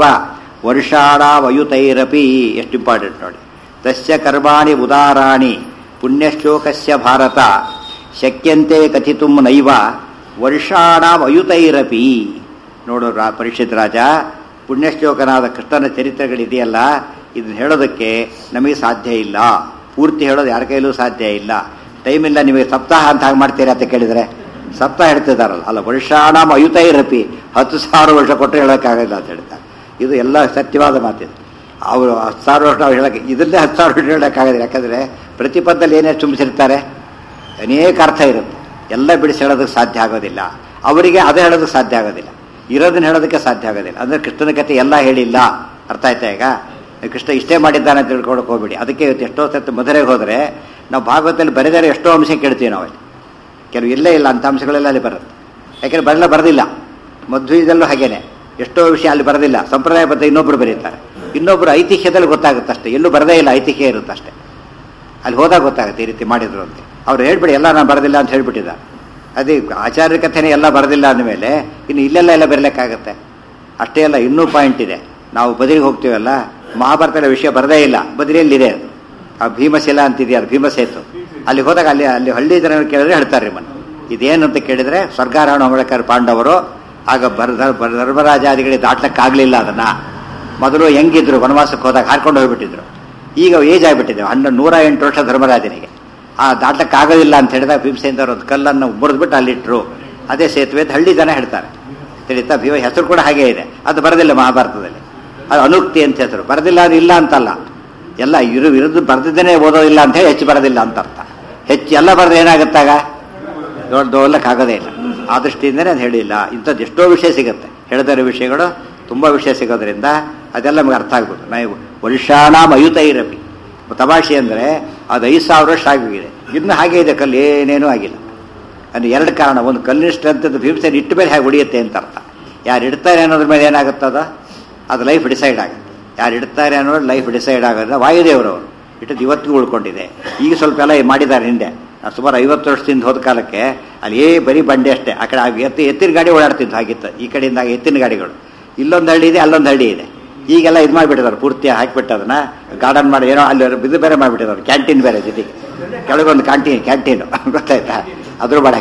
ವರ್ಷಾಡಾವಯುತೈರಪಿ ಎಷ್ಟು ಇಂಪಾರ್ಟೆಂಟ್ ನೋಡಿ ತಸ್ಯ ಕರ್ಮಾಣಿ ಉದಾರಾಣಿ ಪುಣ್ಯಶ್ಲೋಕಸ್ಯ ಭಾರತ ಶಕ್ಯಂತೆ ಕಥಿತು ನೈವ ವರ್ಷಾಡಾವಯುತೈರಪಿ ನೋಡು ರಾ ಪರೀಕ್ಷಿತ್ ರಾಜ ಪುಣ್ಯಶ್ಲೋಕನಾದ ಕೃಷ್ಣನ ಚರಿತ್ರೆಗಳಿದೆಯಲ್ಲ ಇದನ್ನ ಹೇಳೋದಕ್ಕೆ ನಮಗೆ ಸಾಧ್ಯ ಇಲ್ಲ ಪೂರ್ತಿ ಹೇಳೋದು ಯಾರ ಕೈಲೂ ಸಾಧ್ಯ ಇಲ್ಲ ಟೈಮ್ ಇಲ್ಲ ನಿಮಗೆ ಸಪ್ತಾಹ ಅಂತ ಹಾಗೆ ಮಾಡ್ತೀರಾ ಅಂತ ಕೇಳಿದರೆ ಸಪ್ತಾಹ ಹೇಳ್ತಿದ್ದಾರಲ್ಲ ಅಲ್ಲ ವರ್ಷಾಣಾಮ ಅಯುತೈರಪಿ ಹತ್ತು ಸಾವಿರ ವರ್ಷ ಕೊಟ್ಟರೆ ಹೇಳೋಕ್ಕಾಗಲ್ಲ ಅಂತ ಹೇಳ್ತಾರೆ ಇದು ಎಲ್ಲ ಸತ್ಯವಾದ ಮಾತಿದೆ ಅವರು ಹತ್ತು ಸಾವಿರ ವರ್ಷ ಅವ್ರು ಹೇಳಕ್ಕೆ ಇದನ್ನೇ ಹತ್ತು ಸಾವಿರ ವರ್ಷ ಹೇಳೋಕ್ಕಾಗೋದಿಲ್ಲ ಯಾಕಂದರೆ ಪ್ರತಿ ಪದದಲ್ಲಿ ಏನೇ ತುಂಬಿಸಿರ್ತಾರೆ ಅನೇಕ ಅರ್ಥ ಇರುತ್ತೆ ಎಲ್ಲ ಬಿಡಿಸಿ ಹೇಳೋದಕ್ಕೆ ಸಾಧ್ಯ ಆಗೋದಿಲ್ಲ ಅವರಿಗೆ ಅದೇ ಹೇಳೋದಕ್ಕೆ ಸಾಧ್ಯ ಆಗೋದಿಲ್ಲ ಇರೋದನ್ನ ಹೇಳೋದಕ್ಕೆ ಸಾಧ್ಯ ಆಗೋದಿಲ್ಲ ಅಂದರೆ ಕೃಷ್ಣನ ಕಥೆ ಎಲ್ಲ ಹೇಳಿಲ್ಲ ಅರ್ಥ ಆಯ್ತಾ ಈಗ ಕೃಷ್ಣ ಇಷ್ಟೇ ಮಾಡಿದ್ದಾನೆ ಅಂತ ತಿಳ್ಕೊಳಕ್ಕೆ ಹೋಗ್ಬೇಡಿ ಅದಕ್ಕೆ ಇವತ್ತು ಎಷ್ಟೋ ಸತ್ತು ಮಧುರೆಗೆ ಹೋದರೆ ನಾವು ಭಾಗವತದಲ್ಲಿ ಬರೆದರೆ ಎಷ್ಟೋ ಅಂಶ ಕೇಳ್ತೀವಿ ನಾವು ಅಲ್ಲಿ ಕೆಲವು ಇಲ್ಲೇ ಇಲ್ಲ ಅಂತ ಅಂಶಗಳೆಲ್ಲ ಅಲ್ಲಿ ಬರುತ್ತೆ ಯಾಕೆಂದ್ರೆ ಬರಲ್ಲ ಬರೆದಿಲ್ಲ ಮಧ್ವಿದಲ್ಲೂ ಹಾಗೇನೆ ಎಷ್ಟೋ ವಿಷಯ ಅಲ್ಲಿ ಬರೋದಿಲ್ಲ ಸಂಪ್ರದಾಯ ಬದ್ಧ ಇನ್ನೊಬ್ರು ಬರೀತಾರೆ ಇನ್ನೊಬ್ರು ಐತಿಹ್ಯದಲ್ಲಿ ಗೊತ್ತಾಗುತ್ತೆ ಅಷ್ಟೇ ಎಲ್ಲೂ ಬರದೇ ಇಲ್ಲ ಐತಿಹ್ಯ ಇರುತ್ತೆ ಅಷ್ಟೇ ಅಲ್ಲಿ ಹೋದಾಗ ಗೊತ್ತಾಗುತ್ತೆ ಈ ರೀತಿ ಮಾಡಿದ್ರು ಅಂತ ಅವ್ರು ಹೇಳ್ಬಿಡಿ ಎಲ್ಲ ನಾನು ಬರೋದಿಲ್ಲ ಅಂತ ಹೇಳ್ಬಿಟ್ಟಿದ್ದ ಅದೇ ಆಚಾರ್ಯ ಕಥೆನೇ ಎಲ್ಲ ಬರೋದಿಲ್ಲ ಅಂದಮೇಲೆ ಇನ್ನು ಇಲ್ಲೆಲ್ಲ ಎಲ್ಲ ಬರಲಿಕ್ಕಾಗತ್ತೆ ಅಷ್ಟೇ ಅಲ್ಲ ಇನ್ನೂ ಪಾಯಿಂಟ್ ಇದೆ ನಾವು ಬದಲಿಗೆ ಹೋಗ್ತೀವಲ್ಲ ಮಹಾಭಾರತದ ವಿಷಯ ಬರದೇ ಇಲ್ಲ ಬದಲಿಯಲ್ಲಿದೆ ಅದು ಆ ಭೀಮಶಿಲಾ ಅಂತಿದೆಯಲ್ಲ ಭೀಮಸೇತು ಅಲ್ಲಿ ಹೋದಾಗ ಅಲ್ಲಿ ಅಲ್ಲಿ ಹಳ್ಳಿ ಜನ ಕೇಳಿದ್ರೆ ಹೇಳ್ತಾರೆ ನಿಮ್ಮನ್ನು ಇದೇನು ಅಂತ ಕೇಳಿದ್ರೆ ಸ್ವರ್ಗಾರಾಯಣ ಹೊಳಕರ್ ಪಾಂಡವರು ಆಗ ಬರ ಬರ- ಧರ್ಮರಾಜಾದಿಗಳಿಗೆ ದಾಟ್ಲಕ್ಕಾಗಲಿಲ್ಲ ಅದನ್ನ ಮೊದಲು ಹೆಂಗಿದ್ರು ವನವಾಸಕ್ಕೆ ಹೋದಾಗ ಹಾರ್ಕೊಂಡು ಹೋಗ್ಬಿಟ್ಟಿದ್ರು ಈಗ ಏಜ್ ಆಗಿಬಿಟ್ಟಿದೆ ಹನ್ನೊಂದು ನೂರ ಎಂಟು ವರ್ಷ ಧರ್ಮರಾಜನಿಗೆ ಆ ದಾಟ್ಲಕ್ಕಾಗೋದಿಲ್ಲ ಅಂತ ಹೇಳಿದಾಗ ಭೀಮಸೇಂದ್ರ ಒಂದು ಕಲ್ಲನ್ನು ಮುರಿದ್ಬಿಟ್ಟು ಅಲ್ಲಿಟ್ರು ಅದೇ ಸೇತುವೆ ಅಂತ ಹಳ್ಳಿ ಜನ ಹೇಳ್ತಾರೆ ತಿಳಿತಾ ಭೀಮ ಹೆಸರು ಕೂಡ ಹಾಗೆ ಇದೆ ಅದು ಬರದಿಲ್ಲ ಮಹಾಭಾರತದಲ್ಲಿ ಅದು ಅನುಕ್ತಿ ಅಂತ ಹೆಸರು ಬರದಿಲ್ಲ ಅದು ಇಲ್ಲ ಅಂತಲ್ಲ ಎಲ್ಲ ಇರು ಇರೋದು ಬರ್ದಿದ್ದೇನೆ ಓದೋದಿಲ್ಲ ಅಂತ ಹೇಳಿ ಹೆಚ್ಚು ಬರೋದಿಲ್ಲ ಅಂತ ಅರ್ಥ ಹೆಚ್ಚು ಎಲ್ಲ ಬರೆದ್ರೆ ಏನಾಗುತ್ತಾಗ ದೊಡ್ಡ ಓದಲಿಕ್ಕಾಗೋದೇ ಇಲ್ಲ ಆ ದೃಷ್ಟಿಯಿಂದನೇ ಅದು ಹೇಳಿಲ್ಲ ಇಂಥದ್ದು ಎಷ್ಟೋ ವಿಷಯ ಸಿಗುತ್ತೆ ಹೇಳಿದರೆ ವಿಷಯಗಳು ತುಂಬ ವಿಷಯ ಸಿಗೋದ್ರಿಂದ ಅದೆಲ್ಲ ನಮಗೆ ಅರ್ಥ ಆಗ್ಬೋದು ನಾವು ವರ್ಷಾಣಾಮ್ ಅಯುತೈರಪಿ ತಮಾಷೆ ಅಂದರೆ ಅದು ಐದು ಸಾವಿರ ವರ್ಷ ಆಗಿದೆ ಇನ್ನು ಹಾಗೆ ಇದೆ ಕಲ್ಲು ಏನೇನೂ ಆಗಿಲ್ಲ ಅದು ಎರಡು ಕಾರಣ ಒಂದು ಕಲ್ಲಿನ ಸ್ಟ್ರೆಂತ್ ಭೀಮಸೇನ ಇಟ್ಟ ಮೇಲೆ ಹೇಗೆ ಹೊಡಿಯುತ್ತೆ ಅಂತ ಅರ್ಥ ಯಾರು ಇಡ್ತಾರೆ ಅನ್ನೋದ್ರ ಮೇಲೆ ಏನಾಗುತ್ತದ ಅದು ಲೈಫ್ ಡಿಸೈಡ್ ಆಗುತ್ತೆ ಯಾರು ಇಡ್ತಾರೆ ಅನ್ನೋದು ಲೈಫ್ ಡಿಸೈಡ್ ಆಗೋದ್ರೆ ವಾಯುದೇವರವರು ಇಟ್ಟದ್ದು ಇವತ್ತಿಗೂ ಉಳ್ಕೊಂಡಿದೆ ಈಗ ಸ್ವಲ್ಪ ಎಲ್ಲ ಮಾಡಿದ್ದಾರೆ ಹಿಂದೆ ನಾನು ಸುಮಾರು ಐವತ್ತು ವರ್ಷದಿಂದ ಹೋದ ಕಾಲಕ್ಕೆ ಅಲ್ಲಿ ಏ ಬರೀ ಬಂಡೆ ಅಷ್ಟೇ ಆ ಕಡೆ ಆ ಎತ್ತಿ ಎತ್ತಿನ ಗಾಡಿ ಓಡಾಡ್ತಿದ್ದು ಹಾಗಿತ್ತು ಈ ಕಡೆಯಿಂದ ಎತ್ತಿನ ಗಾಡಿಗಳು ಇಲ್ಲೊಂದು ಹಳ್ಳಿ ಇದೆ ಅಲ್ಲೊಂದು ಹಳ್ಳಿ ಇದೆ ಈಗೆಲ್ಲ ಇದು ಮಾಡಿಬಿಟ್ಟಿದ್ದಾರೆ ಪೂರ್ತಿ ಹಾಕಿಬಿಟ್ಟು ಅದನ್ನ ಗಾರ್ಡನ್ ಮಾಡಿ ಏನೋ ಅಲ್ಲಿ ಇದು ಬೇರೆ ಮಾಡಿಬಿಟ್ಟಿದ್ದಾರೆ ಕ್ಯಾಂಟೀನ್ ಬೇರೆ ಜೊತೆಗೆ ಕೆಳಗೊಂದು ಕ್ಯಾಂಟೀನ್ ಕ್ಯಾಂಟೀನ್ ಗೊತ್ತಾಯ್ತಾ ಅದ್ರ ಬಾಡ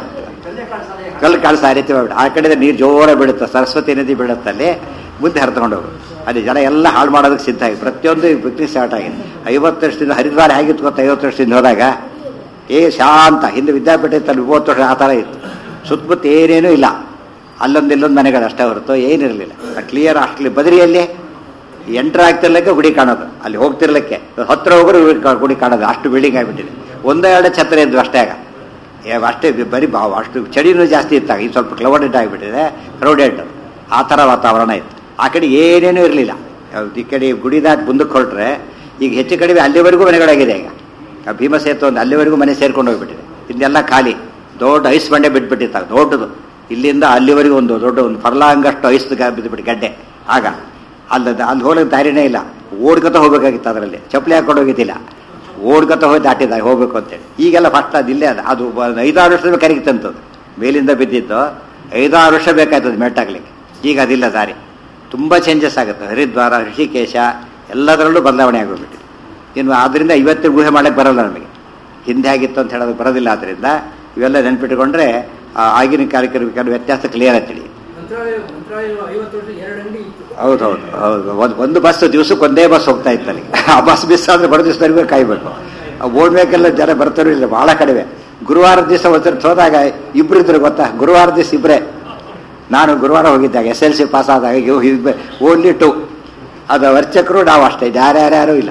ಕಲ್ಲು ಕಾಳು ಆ ರೀತಿ ಮಾಡ್ಬಿಟ್ಟು ಆ ಕಡೆ ನೀರು ಜೋರ ಬೀಳುತ್ತೆ ಸರಸ್ವತಿ ನದಿ ಬೀಳುತ್ತಲ್ಲಿ ಮುಂದೆ ಹರಿದುಕೊಂಡು ಹೋಗೋದು ಅಲ್ಲಿ ಜನ ಎಲ್ಲ ಹಾಳು ಮಾಡೋದಕ್ಕೆ ಸಿದ್ಧ ಆಗಿದೆ ಪ್ರತಿಯೊಂದು ಬಿಕ್ರಿ ಸ್ಟಾರ್ಟ್ ಆಗಿದೆ ಐವತ್ತು ವರ್ಷದಿಂದ ಹರಿದ್ವಾರ ಹೇಗಿತ್ತು ಗೊತ್ತಾ ಐವತ್ತು ವರ್ಷದಿಂದ ಹೋದಾಗ ಏ ಶಾಂತ ಹಿಂದೆ ವಿದ್ಯಾಪೀಠ ಇತ್ತಲ್ಲಿ ಮೂವತ್ತು ವರ್ಷ ಆ ಥರ ಇತ್ತು ಸುತ್ತಮುತ್ತ ಏನೇನೂ ಇಲ್ಲ ಅಲ್ಲೊಂದು ಇಲ್ಲೊಂದು ಮನೆಗಳು ಅಷ್ಟೇ ಹೊರತು ಏನಿರಲಿಲ್ಲ ಕ್ಲಿಯರ್ ಅಷ್ಟಲ್ಲಿ ಬದರಿಯಲ್ಲಿ ಎಂಟ್ರ್ ಆಗ್ತಿರ್ಲಿಕ್ಕೆ ಗುಡಿ ಕಾಣೋದು ಅಲ್ಲಿ ಹೋಗ್ತಿರ್ಲಿಕ್ಕೆ ಹತ್ರ ಹೋಗೋರು ಗುಡಿ ಕಾಣೋದು ಅಷ್ಟು ಬಿಲ್ಡಿಂಗ್ ಆಗಿಬಿಟ್ಟಿದೆ ಒಂದೇ ಎರಡು ಛತ್ರ ಇದ್ವು ಅಷ್ಟೇ ಆಗ ಏ, ಅಷ್ಟೇ ಬರೀ ಬಾ ಅಷ್ಟು ಚಳಿನೂ ಜಾಸ್ತಿ ಇತ್ತಾಗ ಈಗ ಸ್ವಲ್ಪ ಕ್ಲೌಡೆಡ್ ಆಗಿಬಿಟ್ಟಿದೆ ಕ್ರೌಡೆಡ್ ಆ ಥರ ವಾತಾವರಣ ಇತ್ತು ಆ ಕಡೆ ಏನೇನೂ ಇರಲಿಲ್ಲ ಈ ಕಡೆ ಗುಡಿ ದಾಟಿ ಮುಂದಕ್ಕೆ ಹೊರಟ್ರೆ ಈಗ ಹೆಚ್ಚು ಕಡಿಮೆ ಅಲ್ಲಿವರೆಗೂ ಮನೆಗಳಾಗಿದೆ ಈಗ ಆ ಭೀಮ ಸೇತು ಒಂದು ಅಲ್ಲಿವರೆಗೂ ಮನೆ ಸೇರ್ಕೊಂಡು ಹೋಗ್ಬಿಟ್ಟಿದೆ ಇದೆಲ್ಲ ಖಾಲಿ ದೊಡ್ಡ ಐಸ್ ಬಂಡೆ ಬಿಟ್ಬಿಟ್ಟಿತ್ತಾಗ ದೊಡ್ಡದು ಇಲ್ಲಿಂದ ಅಲ್ಲಿವರೆಗೂ ಒಂದು ದೊಡ್ಡ ಒಂದು ಫರ್ಲಾಂಗಷ್ಟು ಐಸ್ ಬಿದ್ದುಬಿಟ್ಟು ಗಡ್ಡೆ ಆಗ ಅಲ್ಲ ಅಲ್ಲಿ ಹೋಗಕ್ಕೆ ದಾರಿನೇ ಇಲ್ಲ ಓಡ್ಕೊತ ಹೋಗ್ಬೇಕಾಗಿತ್ತು ಅದರಲ್ಲಿ ಚಪ್ಪಲಿ ಹಾಕೊಂಡು ಹೋಗಿದ್ದಿಲ್ಲ ಓಡ್ಕೊತ ಹೋಗಿ ದಾಟಿದ ಹೋಗ್ಬೇಕು ಅಂತೇಳಿ ಈಗೆಲ್ಲ ಫಸ್ಟ್ ಅದು ಇಲ್ಲೇ ಅದು ಅದು ಒಂದು ಐದಾರು ವರ್ಷದ ಕರಗಿತ್ತಂತದ್ದು ಮೇಲಿಂದ ಬಿದ್ದಿದ್ದು ಐದಾರು ವರ್ಷ ಬೇಕಾಯ್ತದೆ ಮೆಟ್ಟಾಗ್ಲಿಕ್ಕೆ ಈಗ ಅದಿಲ್ಲ ದಾರಿ ತುಂಬ ಚೇಂಜಸ್ ಆಗುತ್ತೆ ಹರಿದ್ವಾರ ಋಷಿಕೇಶ ಎಲ್ಲದರಲ್ಲೂ ಬದಲಾವಣೆ ಆಗೋಗ್ಬಿಟ್ಟಿದೆ ಇನ್ನು ಆದ್ರಿಂದ ಇವತ್ತಿನ ಊಹೆ ಮಾಡಕ್ಕೆ ಬರಲ್ಲ ನಮಗೆ ಹಿಂದೆ ಆಗಿತ್ತು ಅಂತ ಹೇಳೋದು ಬರೋದಿಲ್ಲ ಆದ್ರಿಂದ ಇವೆಲ್ಲ ನೆನ್ಪಿಟ್ಕೊಂಡ್ರೆ ಆ ಆಗಿನ ಕಾಲಕ್ಕೆ ಕೆಲವು ವ್ಯತ್ಯಾಸ ಕ್ಲಿಯರ್ ಆಗ್ತದೆ ಮಂತ್ರಾಲಯ ಮಂತ್ರಾಲಯ ಐವತ್ತು ವರ್ಷ ಎರಡು ಅಂಗಡಿ ಇತ್ತು ಹೌದು ಹೌದು ಹೌದು ಒಂದು ಒಂದು ಬಸ್ ದಿವಸಕ್ಕೆ ಒಂದೇ ಬಸ್ ಹೋಗ್ತಾ ಇತ್ತು ಅಲ್ಲಿ ಆ ಬಸ್ ಮಿಸ್ ಆದ್ರೆ ಬರೋ ದಿವಸದವರೆಗೂ ಕಾಯ್ಬೇಕು ಓಡ್ಬೇಕೆಲ್ಲ ಜನ ಬರ್ತಾರೋ ಇಲ್ಲ ಬಹಳ ಕಡಿಮೆ ಗುರುವಾರ ದಿವಸ ಒಂದ್ಸರಿ ಹೋದಾಗ ಇಬ್ರು ಇದ್ರು ಗೊತ್ತಾ ಗುರುವಾರ ದಿವಸ ಇಬ್ಬರೇ ನಾನು ಗುರುವಾರ ಹೋಗಿದ್ದಾಗ ಎಸ್ ಎಲ್ ಸಿ ಪಾಸ್ ಆದಾಗ ಓನ್ಲಿ ಟು ಅದು ವರ್ಚಕರು ನಾವು ಅಷ್ಟೇ ಯಾರ್ಯಾರ್ಯಾರು ಇಲ್ಲ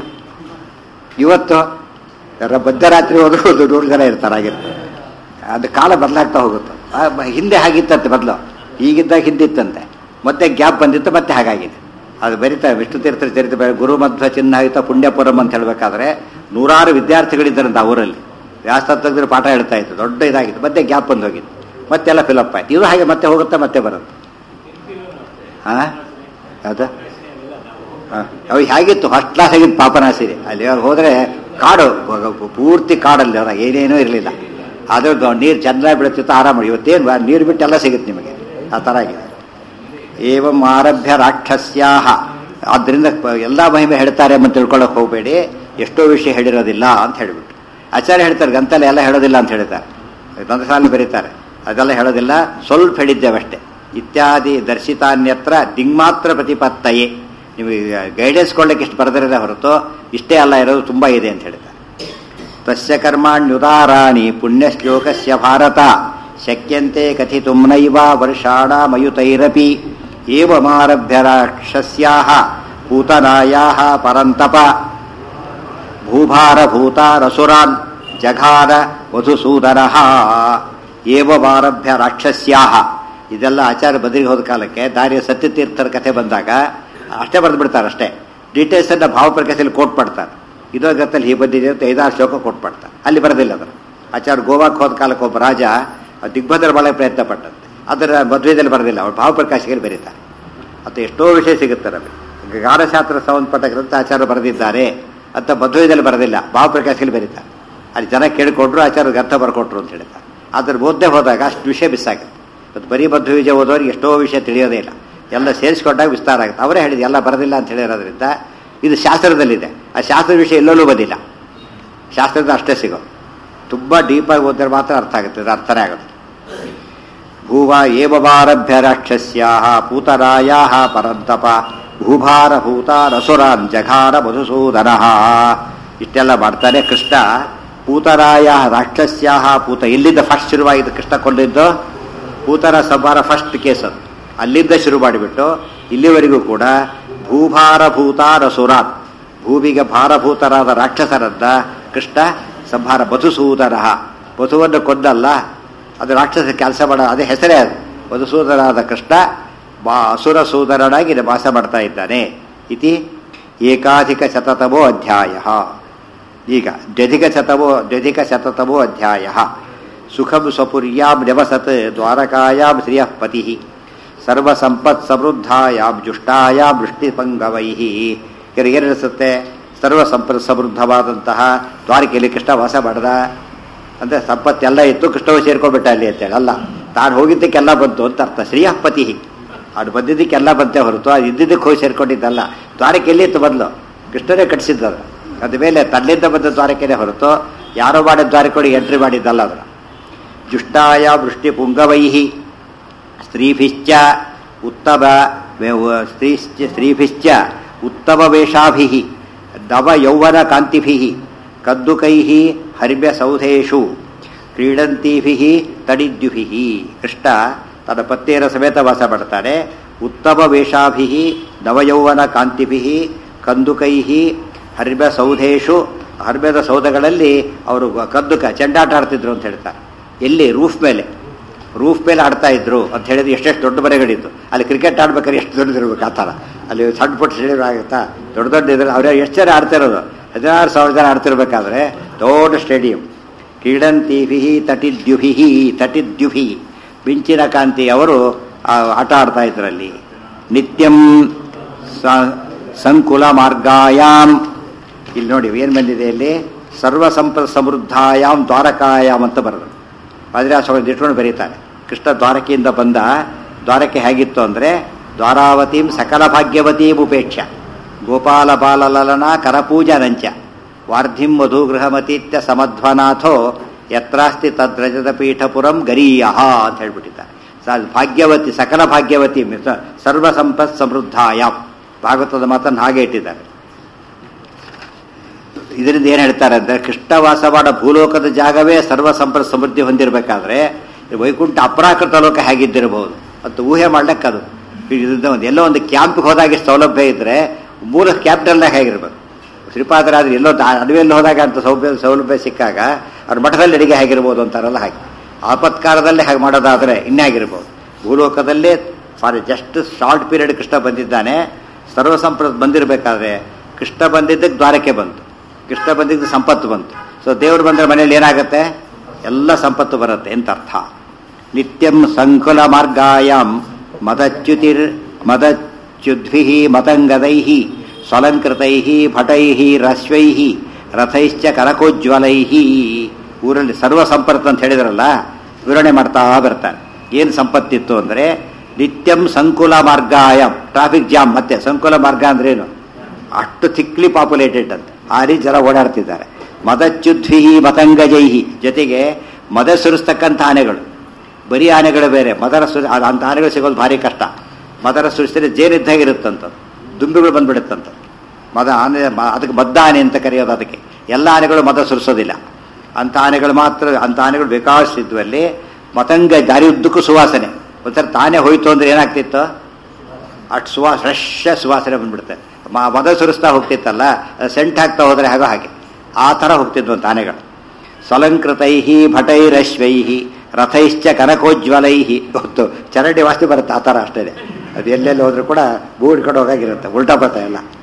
ಇವತ್ತು ರ- ಮಧ್ಯರಾತ್ರಿ ಹೋದ್ರು ಒಂದು ನೂರು ಜನ ಇರ್ತಾರೆ ಆಗಿರ್ತಾರೆ ಅದು ಕಾಲ ಬದಲಾಗ್ತಾ ಹೋಗುತ್ತೆ ಆ, ಬ- ಹಿಂದೆ ಹಾಗಿತ್ತಂತೆ ಬದಲು ಈಗಿದ್ದಾಗ ಹಿಂದಿತ್ತಂತೆ ಮತ್ತೆ ಗ್ಯಾಪ್ ಬಂದಿತ್ತು ಮತ್ತೆ ಹಾಗಾಗಿದೆ ಅದು ಬರೀತಾರೆ ವಿಷ್ಣು ತೀರ್ಥ ಚರಿತ್ರೆ ಬರೀ ಗುರು ಮಧ್ವ ಚಿನ್ನಾಹಿತ ಪುಣ್ಯಪುರಂ ಅಂತ ಹೇಳಬೇಕಾದ್ರೆ ನೂರಾರು ವಿದ್ಯಾರ್ಥಿಗಳಿದ್ದಾರಂತ ಅವರಲ್ಲಿ ವ್ಯಾಸ ತೆಗೆದ್ರೆ ಪಾಠ ಹೇಳ್ತಾ ಇತ್ತು ದೊಡ್ಡ ಇದಾಗಿತ್ತು ಮತ್ತೆ ಗ್ಯಾಪ್ ಬಂದು ಹೋಗಿತ್ತು ಮತ್ತೆಲ್ಲ ಫಿಲಪ್ ಆಯ್ತು ಇದು ಹಾಗೆ ಮತ್ತೆ ಹೋಗುತ್ತೆ ಮತ್ತೆ ಬರುತ್ತೆ ಹಾ ಯಾವ್ದು ಹಾ. ಅವು ಹೇಗಿತ್ತು ಫಸ್ಟ್ ಕ್ಲಾಸ್ ಆಗಿತ್ತು ಪಾಪನಾಸಿರಿ ಅಲ್ಲಿ ಇವಾಗ ಹೋದ್ರೆ ಕಾಡು ಗ- ಪೂರ್ತಿ ಕಾಡಲ್ಲಿ ಅದಾಗ ಏನೇನೂ ಇರಲಿಲ್ಲ ಅದ್ರ ನೀರು ಚೆನ್ನಾಗಿ ಬೀಳುತ್ತಿತ್ತು ಆರಾಮ ಇವತ್ತೇನು ನೀರು ಬಿಟ್ಟು ಎಲ್ಲ ಸಿಗುತ್ತೆ ನಿಮಗೆ ಆ ಥರ ಆಗಿದೆ ಏವಂ ಆರಭ್ಯ ರಾಕ್ಷಸ್ಯಾಹ ಆದ್ದರಿಂದ ಪ- ಎಲ್ಲ ಮಹಿಮೆ ಹೇಳ್ತಾರೆ ಅಂತ ತಿಳ್ಕೊಳ್ಳೋಕೆ ಹೋಗಬೇಡಿ ಎಷ್ಟೋ ವಿಷಯ ಹೇಳಿರೋದಿಲ್ಲ ಅಂತ ಹೇಳಿಬಿಟ್ಟು ಆಚಾರ್ಯ ಹೇಳ್ತಾರೆ ಗಂತಲೆ ಎಲ್ಲ ಹೇಳೋದಿಲ್ಲ ಅಂತ ಹೇಳ್ತಾರೆ ಗ್ರಂಥಸಾಲಿ ಬರೀತಾರೆ ಅದೆಲ್ಲ ಹೇಳೋದಿಲ್ಲ ಸ್ವಲ್ಪ ಹೇಳಿದ್ದೇವಷ್ಟೇ ಇತ್ಯಾದಿ ದರ್ಶಿತಾನ್ಯತ್ರ ದಿಗ್ಮಾತ್ರ ಪ್ರತಿಪತ್ತಯೇ ನೀವು ಗೈಡೆನ್ಸ್ ಕೊಡ್ಲಿಕ್ಕೆ ಇಷ್ಟು ಬರೆದಿರೋದೇ ಹೊರತು ಇಷ್ಟೇ ಅಲ್ಲ ಇರೋದು ತುಂಬ ಇದೆ ಅಂತ ಹೇಳ್ತಾರೆ ತಸ್ಯ ಕರ್ಮಾಣ್ಯುದಾರಾಣಿ ಪುಣ್ಯಶ್ಲೋಕಸ್ಯ ಭಾರತ ಶಕ್ಯಂತೆ ಕಥಿತುಂ ನೈವ ವರ್ಷಾಣಾಮಯುತೈರಪಿ ಏವಮಾರಭ್ಯ ರಾಕ್ಷಸ್ಯಾಹ ಪೂತನಾಯಾಹ ಪರಂತಪ ಭೂಭಾರಭೂತಾರಸುರಾನ್ ಜಘಾದ ಮಧುಸೂದನಃ ಏವಮಾರಭ್ಯ ರಾಕ್ಷಸ್ಯಾಹ ಇದೆಲ್ಲ ಆಚಾರ್ಯ ಬದರಿಗೆ ಹೋದ ಕಾಲಕ್ಕೆ ದಾರಿಯ ಸತ್ಯತೀರ್ಥರ ಕಥೆ ಬಂದಾಗ ಅಷ್ಟೇ ಬರೆದು ಬಿಡ್ತಾರೆ ಅಷ್ಟೇ ಡೀಟೇಲ್ಸ್ ಅನ್ನ ಭಾವಪ್ರಕಾಶದಲ್ಲಿ ಕೋಟ್ ಮಾಡ್ತಾರೆ ಇದೋ ಗತ್ತಲ್ಲಿ ಹೀಗೆ ಬಂದಿದೆ ಅಂತ ಐದಾರು ಶ್ಲೋಕ ಕೊಟ್ಬಿಡ್ತಾರೆ ಅಲ್ಲಿ ಬರೋದಿಲ್ಲ ಅದನ್ನು ಆಚಾರ್ಯ ಗೋವಾಕ್ಕೆ ಹೋದ ಕಾಲಕ್ಕೆ ಒಬ್ಬ ರಾಜ ಆ ದಿಗ್ಬಂಧನ ಮಾಡಕ್ಕೆ ಪ್ರಯತ್ನ ಪಟ್ಟಂತೆ ಅದರ ಮದುವೆದಲ್ಲಿ ಬರೋದಿಲ್ಲ ಅವ್ರು ಭಾವಪ್ರಕಾಶಿಗೆ ಬರೀತಾರೆ ಅದು ಎಷ್ಟೋ ವಿಷಯ ಸಿಗುತ್ತೆ ನಮಗೆ ಗಾಢಶಾಸ್ತ್ರ ಸಂಬಂಧಪಟ್ಟ ಗ್ರಂಥ ಆಚಾರ್ಯ ಬರೆದಿದ್ದಾರೆ ಅಂತ ಮದುವೆದಲ್ಲಿ ಬರೋದಿಲ್ಲ ಭಾವಪ್ರಕಾಶಿಗೆ ಬರೀತಾರೆ ಅಲ್ಲಿ ಜನ ಕೇಳಿಕೊಂಡ್ರು ಆಚಾರ್ಯ ಅರ್ಥ ಬರ್ಕೊಟ್ರು ಅಂತ ಹೇಳ್ತಾರೆ ಅದ್ರ ಓದ್ದೆ ಹೋದಾಗ ಅಷ್ಟು ವಿಷಯ ಮಿಸ್ ಆಗುತ್ತೆ ಇವತ್ತು ಬರೀ ಮಧ್ವ ವಿಜಯ ಓದೋರಿಗೆ ಎಷ್ಟೋ ವಿಷಯ ತಿಳಿಯೋದೇ ಇಲ್ಲ ಎಲ್ಲ ಸೇರಿಸ್ಕೊಂಡಾಗ ವಿಸ್ತಾರ ಆಗುತ್ತೆ ಅವರೇ ಹೇಳಿದ್ದು ಎಲ್ಲ ಬರೋದಿಲ್ಲ ಅಂತ ಹೇಳಿರೋದ್ರಿಂದ ಇದು ಶಾಸ್ತ್ರದಲ್ಲಿದೆ ಆ ಶಾಸ್ತ್ರದ ವಿಷಯ ಎಲ್ಲಲ್ಲೂ ಬಂದಿಲ್ಲ ಶಾಸ್ತ್ರದ ಅಷ್ಟೇ ಸಿಗೋ ತುಂಬ ಡೀಪಾಗಿ ಓದಿದ್ರೆ ಮಾತ್ರ ಅರ್ಥ ಆಗುತ್ತೆ ಇದು ಅರ್ಥನೇ ಆಗುತ್ತೆ ಭೂವ ಏವಮಾರಭ್ಯ ರಾಕ್ಷಸ್ಯಾ ಪೂತರಾಯಾ ಪರಂತಪ ಭೂಭಾರಭೂತ ರಸುರಾನ್ ಜಘಾರ ಮಧುಸೂದನ ಇಷ್ಟೆಲ್ಲ ಮಾಡ್ತಾನೆ ಕೃಷ್ಣ ಪೂತರಾಯ ರಾಕ್ಷಸ್ಯಾ ಪೂತ ಎಲ್ಲಿಂದ ಫಸ್ಟ್ ಶುರುವಾಗಿದ್ದು ಕೃಷ್ಣ ಕೊಂದಿದ್ದು ಪೂತರ ಸಂಹಾರ ಫಸ್ಟ್ ಕೇಸ್ ಅದು ಅಲ್ಲಿಂದ ಶುರು ಮಾಡಿಬಿಟ್ಟು ಇಲ್ಲಿವರೆಗೂ ಕೂಡ ಭೂಭಾರಭೂತ ರಸುರಾನ್ ಭೂಮಿಗೆ ಭಾರಭೂತರಾದ ರಾಕ್ಷಸರನ್ನ ಕೃಷ್ಣ ಸಂಹಾರ ಮಧುಸೂದನ ಮಧುವನ್ನು ಕೊಂದಲ್ಲ ಅದು ರಾಕ್ಷಸ ಕೆಲಸ ಮಾಡ ಅದೇ ಹೆಸರೇ ಅದು ಮಧುಸೂದನಾದ ಕೃಷ್ಣ ಬಾ ಅಸುರ ಸೂದರನಾಗಿ ವಾಸ ಮಾಡ್ತಾ ಇದ್ದಾನೆ ಇತಿ ಏಕಾಧಿಕ ಶತತಮೋ ಅಧ್ಯಾಯ ಈಗ ದ್ವ್ಯಧಿಕ ಶತಮೋ ದ್ವ್ಯಧಿಕ ಶತತಮೋ ಅಧ್ಯಾಯ ಸುಖಂ ಸ್ವಪುರ್ಯಾಂ ನ್ಯವಸತ್ ದ್ವಾರಕಾಯಾಂ ಶ್ರಿಯಃ ಪತಿ ಸರ್ವಸಂಪತ್ ಸಮೃದ್ಧಾಯಾಂ ಜುಷ್ಟಾಯಾಂ ವೃಷ್ಟಿಪಂಗವೈ ಏನಿಸುತ್ತೆ ಸರ್ವ ಸಂಪ ಸಮೃದ್ಧವಾದಂತಹ ದ್ವಾರಕೆಯಲ್ಲಿ ಕೃಷ್ಣ ವಾಸ ಮಾಡ್ದ ಅಂದರೆ ಸಂಪತ್ತೆಲ್ಲ ಇತ್ತು ಕೃಷ್ಣವು ಸೇರ್ಕೊಂಡ್ಬಿಟ್ಟ ಅಲ್ಲಿ ಅಂತೇಳಿ ಅಲ್ಲ ತಾನು ಹೋಗಿದ್ದಕ್ಕೆಲ್ಲ ಬಂತು ಅಂತ ಅರ್ಥ ಶ್ರೀಯಪತಿ ಅದು ಬಂದಿದ್ದಕ್ಕೆಲ್ಲ ಬಂತೆ ಹೊರತು ಅದು ಇದ್ದಿದ್ದಕ್ಕೆ ಹೋಗಿ ಸೇರ್ಕೊಂಡಿದ್ದಲ್ಲ ದ್ವಾರಕೆ ಎಲ್ಲಿ ಇತ್ತು ಬದಲು ಕೃಷ್ಣನೇ ಕಟ್ಟಿಸಿದ್ದದು ಅದ ಮೇಲೆ ತನ್ನಿಂದ ಬಂದ ದ್ವಾರಕೆನೇ ಹೊರತು ಯಾರೋ ಮಾಡಿದ ದ್ವಾರಕೆಯೊಳಗೆ ಎಂಟ್ರಿ ಮಾಡಿದ್ದಲ್ಲ ಅದನ್ನು ಜುಷ್ಟಾಯ ವೃಷ್ಟಿ ಪುಂಗವೈಹಿ ಸ್ತ್ರೀಭಿಶ್ಚ ಉತ್ತಮ ಸ್ತ್ರೀಶ್ಚ ಸ್ತ್ರೀಭಿಶ್ಚ ಉತ್ತಮ ವೇಷಾಭಿ ನವ ಯೌವನ ಕಾಂತಿಭಿ ಕದ್ದುಕೈ ಹರ್ಮ್ಯ ಸೌಧೇಶು ಕ್ರೀಡಂತೀಭಿ ತಡಿದ್ಯುಭಿ ಕೃಷ್ಣ ತನ್ನ ಪತ್ನಿಯರ ಸಮೇತ ವಾಸ ಮಾಡ್ತಾನೆ ಉತ್ತಮ ವೇಷಾಭಿ ನವಯೌವನ ಕಾಂತಿಭಿ ಕಂದುಕೈ ಹರ್ಮ್ಯ ಸೌಧೇಶು ಹರ್ಮ್ಯದ ಸೌಧಗಳಲ್ಲಿ ಅವರು ಕದ್ದುಕ ಚೆಂಡಾಟ ಆಡ್ತಿದ್ರು ಅಂತ ಹೇಳ್ತಾರೆ ಎಲ್ಲಿ ರೂಫ್ ಮೇಲೆ ರೂಫ್ ಮೇಲೆ ಆಡ್ತಾ ಇದ್ರು ಅಂತ ಹೇಳಿದ್ರೆ ಎಷ್ಟೆಷ್ಟು ದೊಡ್ಡ ಮನೆಗಳಿತ್ತು ಅಲ್ಲಿ ಕ್ರಿಕೆಟ್ ಆಡ್ಬೇಕಾದ್ರೆ ಎಷ್ಟು ದೊಡ್ಡದಿರ್ಬೇಕು ಆ ಥರ ಅಲ್ಲಿ ಸಣ್ಣ ಪುಟ್ಟ ಸ್ಟೇಡಿಯಂ ಆಗುತ್ತಾ ದೊಡ್ಡ ದೊಡ್ಡ ಇದ್ರೆ ಅವ್ರ ಎಷ್ಟು ಜನ ಆಡ್ತಿರೋದು ಹದಿನಾರು ಸಾವಿರ ಜನ ಆಡ್ತಿರ್ಬೇಕಾದ್ರೆ ದೊಡ್ಡ ಸ್ಟೇಡಿಯಂ ಕ್ರೀಡಂತಿಭಿ ತಟಿದ್ಯುಭಿ ತಟಿದ್ಯುಭಿ ಬಿಂಚಿನ ಕಾಂತಿ ಅವರು ಆಟ ಆಡ್ತಾ ಇದ್ರಲ್ಲಿ ನಿತ್ಯಂ ಸಂಕುಲ ಮಾರ್ಗಾಯಾಮ್ ಇಲ್ಲಿ ನೋಡಿ ಏನು ಬಂದಿದೆ ಇಲ್ಲಿ ಸರ್ವ ಸಂಪ ಸಮೃದ್ಧಾಯಾಮ್ ದ್ವಾರಕಾಯಾಮ್ ಅಂತ ಬರೋದು ಪಾದ್ರಾಸ್ವಾಮಿ ಇಟ್ಕೊಂಡು ಬರೀತಾರೆ ಕೃಷ್ಣ ದ್ವಾರಕೆಯಿಂದ ಬಂದ ದ್ವಾರಕೆ ಹೇಗಿತ್ತು ಅಂದರೆ ದ್ವಾರಾವತೀಂ ಸಕಲ ಭಾಗ್ಯವತೀಂ ಉಪೇಕ್ಷ ಗೋಪಾಲ ಬಾಲಲಲನ ಕರಪೂಜನಂಚ ವಾರ್ಧಿಂ ಮಧುಗೃಹಮತೀತ್ಯ ಸಮಧ್ವನಾಥೋ ಯತ್ರಾಸ್ತಿ ತದ್ರಜದ ಪೀಠಪುರಂ ಗರೀಯ ಅಂತ ಹೇಳ್ಬಿಟ್ಟಿದ್ದಾರೆ ಭಾಗ್ಯವತಿ ಸಕಲ ಭಾಗ್ಯವತಿ ಸರ್ವ ಸಂಪತ್ ಸಮೃದ್ಧಾಯಾಮ್ ಭಾಗವತದ ಮಾತನ್ನು ಹಾಗೆ ಇಟ್ಟಿದ್ದಾರೆ ಇದರಿಂದ ಏನು ಹೇಳ್ತಾರೆ ಅಂದರೆ ಕೃಷ್ಣವಾಸ ಮಾಡೋ ಭೂಲೋಕದ ಜಾಗವೇ ಸರ್ವ ಸಂಪತ್ ಸಮೃದ್ಧಿ ಹೊಂದಿರಬೇಕಾದ್ರೆ ವೈಕುಂಠ ಅಪರಾಕೃತ ಲೋಕ ಹೇಗಿದ್ದಿರಬಹುದು ಅಂತ ಊಹೆ ಮಾಡ್ಲಿಕ್ಕೆ ಅದು ಇದರಿಂದ ಒಂದು ಎಲ್ಲೋ ಒಂದು ಕ್ಯಾಂಪ್ಗೆ ಹೋದಾಗ ಸೌಲಭ್ಯ ಇದ್ದರೆ ಮೂಲ ಕ್ಯಾಪಿಟಲ್ನಾಗ ಹೇಗಿರ್ಬೇಕು ಶ್ರೀಪಾದರಾದ್ರೆ ಎಲ್ಲೋ ಅಡವಿಯಲ್ಲಿ ಹೋದಾಗ ಅಂತ ಸೌಲಭ್ಯ ಸೌಲಭ್ಯ ಸಿಕ್ಕಾಗ ಅವ್ರ ಮಠದಲ್ಲಿ ಅಡಿಗೆ ಹೇಗಿರ್ಬೋದು ಅಂತಾರಲ್ಲ ಹಾಗೆ ಆಪತ್ಕಾಲದಲ್ಲೇ ಹಾಗೆ ಮಾಡೋದಾದರೆ ಇನ್ನಾಗಿರ್ಬೋದು ಭೂಲೋಕದಲ್ಲೇ for just short period Krishna ಬಂದಿದ್ದಾನೆ ಸರ್ವಸಂಪ್ರದ್ ಬಂದಿರಬೇಕಾದ್ರೆ ಕೃಷ್ಣ ಬಂದಿದ್ದಕ್ಕೆ ದ್ವಾರಕೆ ಬಂತು ಕೃಷ್ಣ ಬಂದಿದ್ದು ಸಂಪತ್ತು ಬಂತು ಸೊ ದೇವರು ಬಂದರೆ ಮನೆಯಲ್ಲಿ ಏನಾಗುತ್ತೆ ಎಲ್ಲ ಸಂಪತ್ತು ಬರುತ್ತೆ ಅಂತ ಅರ್ಥ ನಿತ್ಯಂ ಸಂಕುಲ ಮಾರ್ಗಾಯಾಮ್ ಮದಚ್ಯುತಿರ್ ಮದಚ್ಯುದ್ಭಿ ಮತಂಗದೈ ಸ್ವಲಂಕೃತೈ ಭಟೈ ರಶ್ವೈ ರಥೈಶ್ಚ ಕನಕೋಜ್ವಲೈ ಊರಲ್ಲಿ ಸರ್ವ ಸಂಪತ್ತು ಅಂತ ಹೇಳಿದ್ರಲ್ಲ ವಿವರಣೆ ಮಾಡ್ತಾ ಬರ್ತಾರೆ ಏನು ಸಂಪತ್ತಿತ್ತು ಅಂದರೆ ನಿತ್ಯಂ ಸಂಕುಲ ಮಾರ್ಗಾಯಾಮ್ ಟ್ರಾಫಿಕ್ ಜಾಮ್ ಮತ್ತೆ ಸಂಕುಲ ಮಾರ್ಗ ಅಂದ್ರೆ ಏನು ಅಷ್ಟು ಥಿಕ್ಲಿ ಪಾಪ್ಯುಲೇಟೆಡ್ ಅಂತ ಆ ರೀತಿ ಜನ ಓಡಾಡ್ತಿದ್ದಾರೆ ಮದಚ್ಯುದ್ವಿಹಿ ಮತಂಗಜೈಹಿ ಜೊತೆಗೆ ಮದ ಸುರಿಸ್ತಕ್ಕಂಥ ಆನೆಗಳು ಬರೀ ಆನೆಗಳು ಬೇರೆ ಮದರ ಸುರಿ ಅಂಥ ಆನೆಗಳು ಸಿಗೋದು ಭಾರಿ ಕಷ್ಟ ಮದರ ಸುರಿಸಿದ್ರೆ ಜೇನಿದ್ದಾಗಿರುತ್ತಂತ ದುಂಬಿಗಳು ಬಂದ್ಬಿಡುತ್ತಂತ ಮದ ಆನೆ ಅದಕ್ಕೆ ಮದ್ದ ಆನೆ ಅಂತ ಕರೆಯೋದು ಅದಕ್ಕೆ ಎಲ್ಲ ಆನೆಗಳು ಮದ ಸುರಿಸೋದಿಲ್ಲ ಅಂಥ ಆನೆಗಳು ಮಾತ್ರ ಅಂಥ ಆನೆಗಳು ಬೇಕಾದಷ್ಟಿದ್ವಲ್ಲಿ ಮತಂಗ ದಾರಿ ಉದ್ದಕ್ಕೂ ಸುವಾಸನೆ ಒಂಥರ ತಾನೇ ಹೋಯ್ತು ಅಂದ್ರೆ ಏನಾಗ್ತಿತ್ತು ಅಷ್ಟು ಸುವಾ ಫ್ರೆಶ್ ಸುವಾಸನೆ ಬಂದ್ಬಿಡುತ್ತೆ ಮದ ಸುರಿಸ್ತಾ ಹೋಗ್ತಿತ್ತಲ್ಲ ಸೆಂಟ್ ಹಾಕ್ತಾ ಹೋದ್ರೆ ಹಾಗೋ ಹಾಗೆ ಆ ಥರ ಹೋಗ್ತಿದ್ವಂತ ಆನೆಗಳು ಸ್ವಲಂಕೃತೈ ಭಟೈರಶ್ವೈ ರಥೈಶ್ಚ ಕನಕೋಜ್ವಲೈ ಹೊತ್ತು ಚರಂಡಿ ವಾಸ್ತಿ ಬರುತ್ತೆ ಆ ಥರ ಅಷ್ಟೇ ಅದು ಎಲ್ಲೆಲ್ಲಿ ಹೋದ್ರೂ ಕೂಡ ಬೂ ಹಿಡ್ಕೊಂಡು ಹೋಗಾಗಿರುತ್ತೆ ಉಲ್ಟಾ ಬರ್ತಾ ಎಲ್ಲ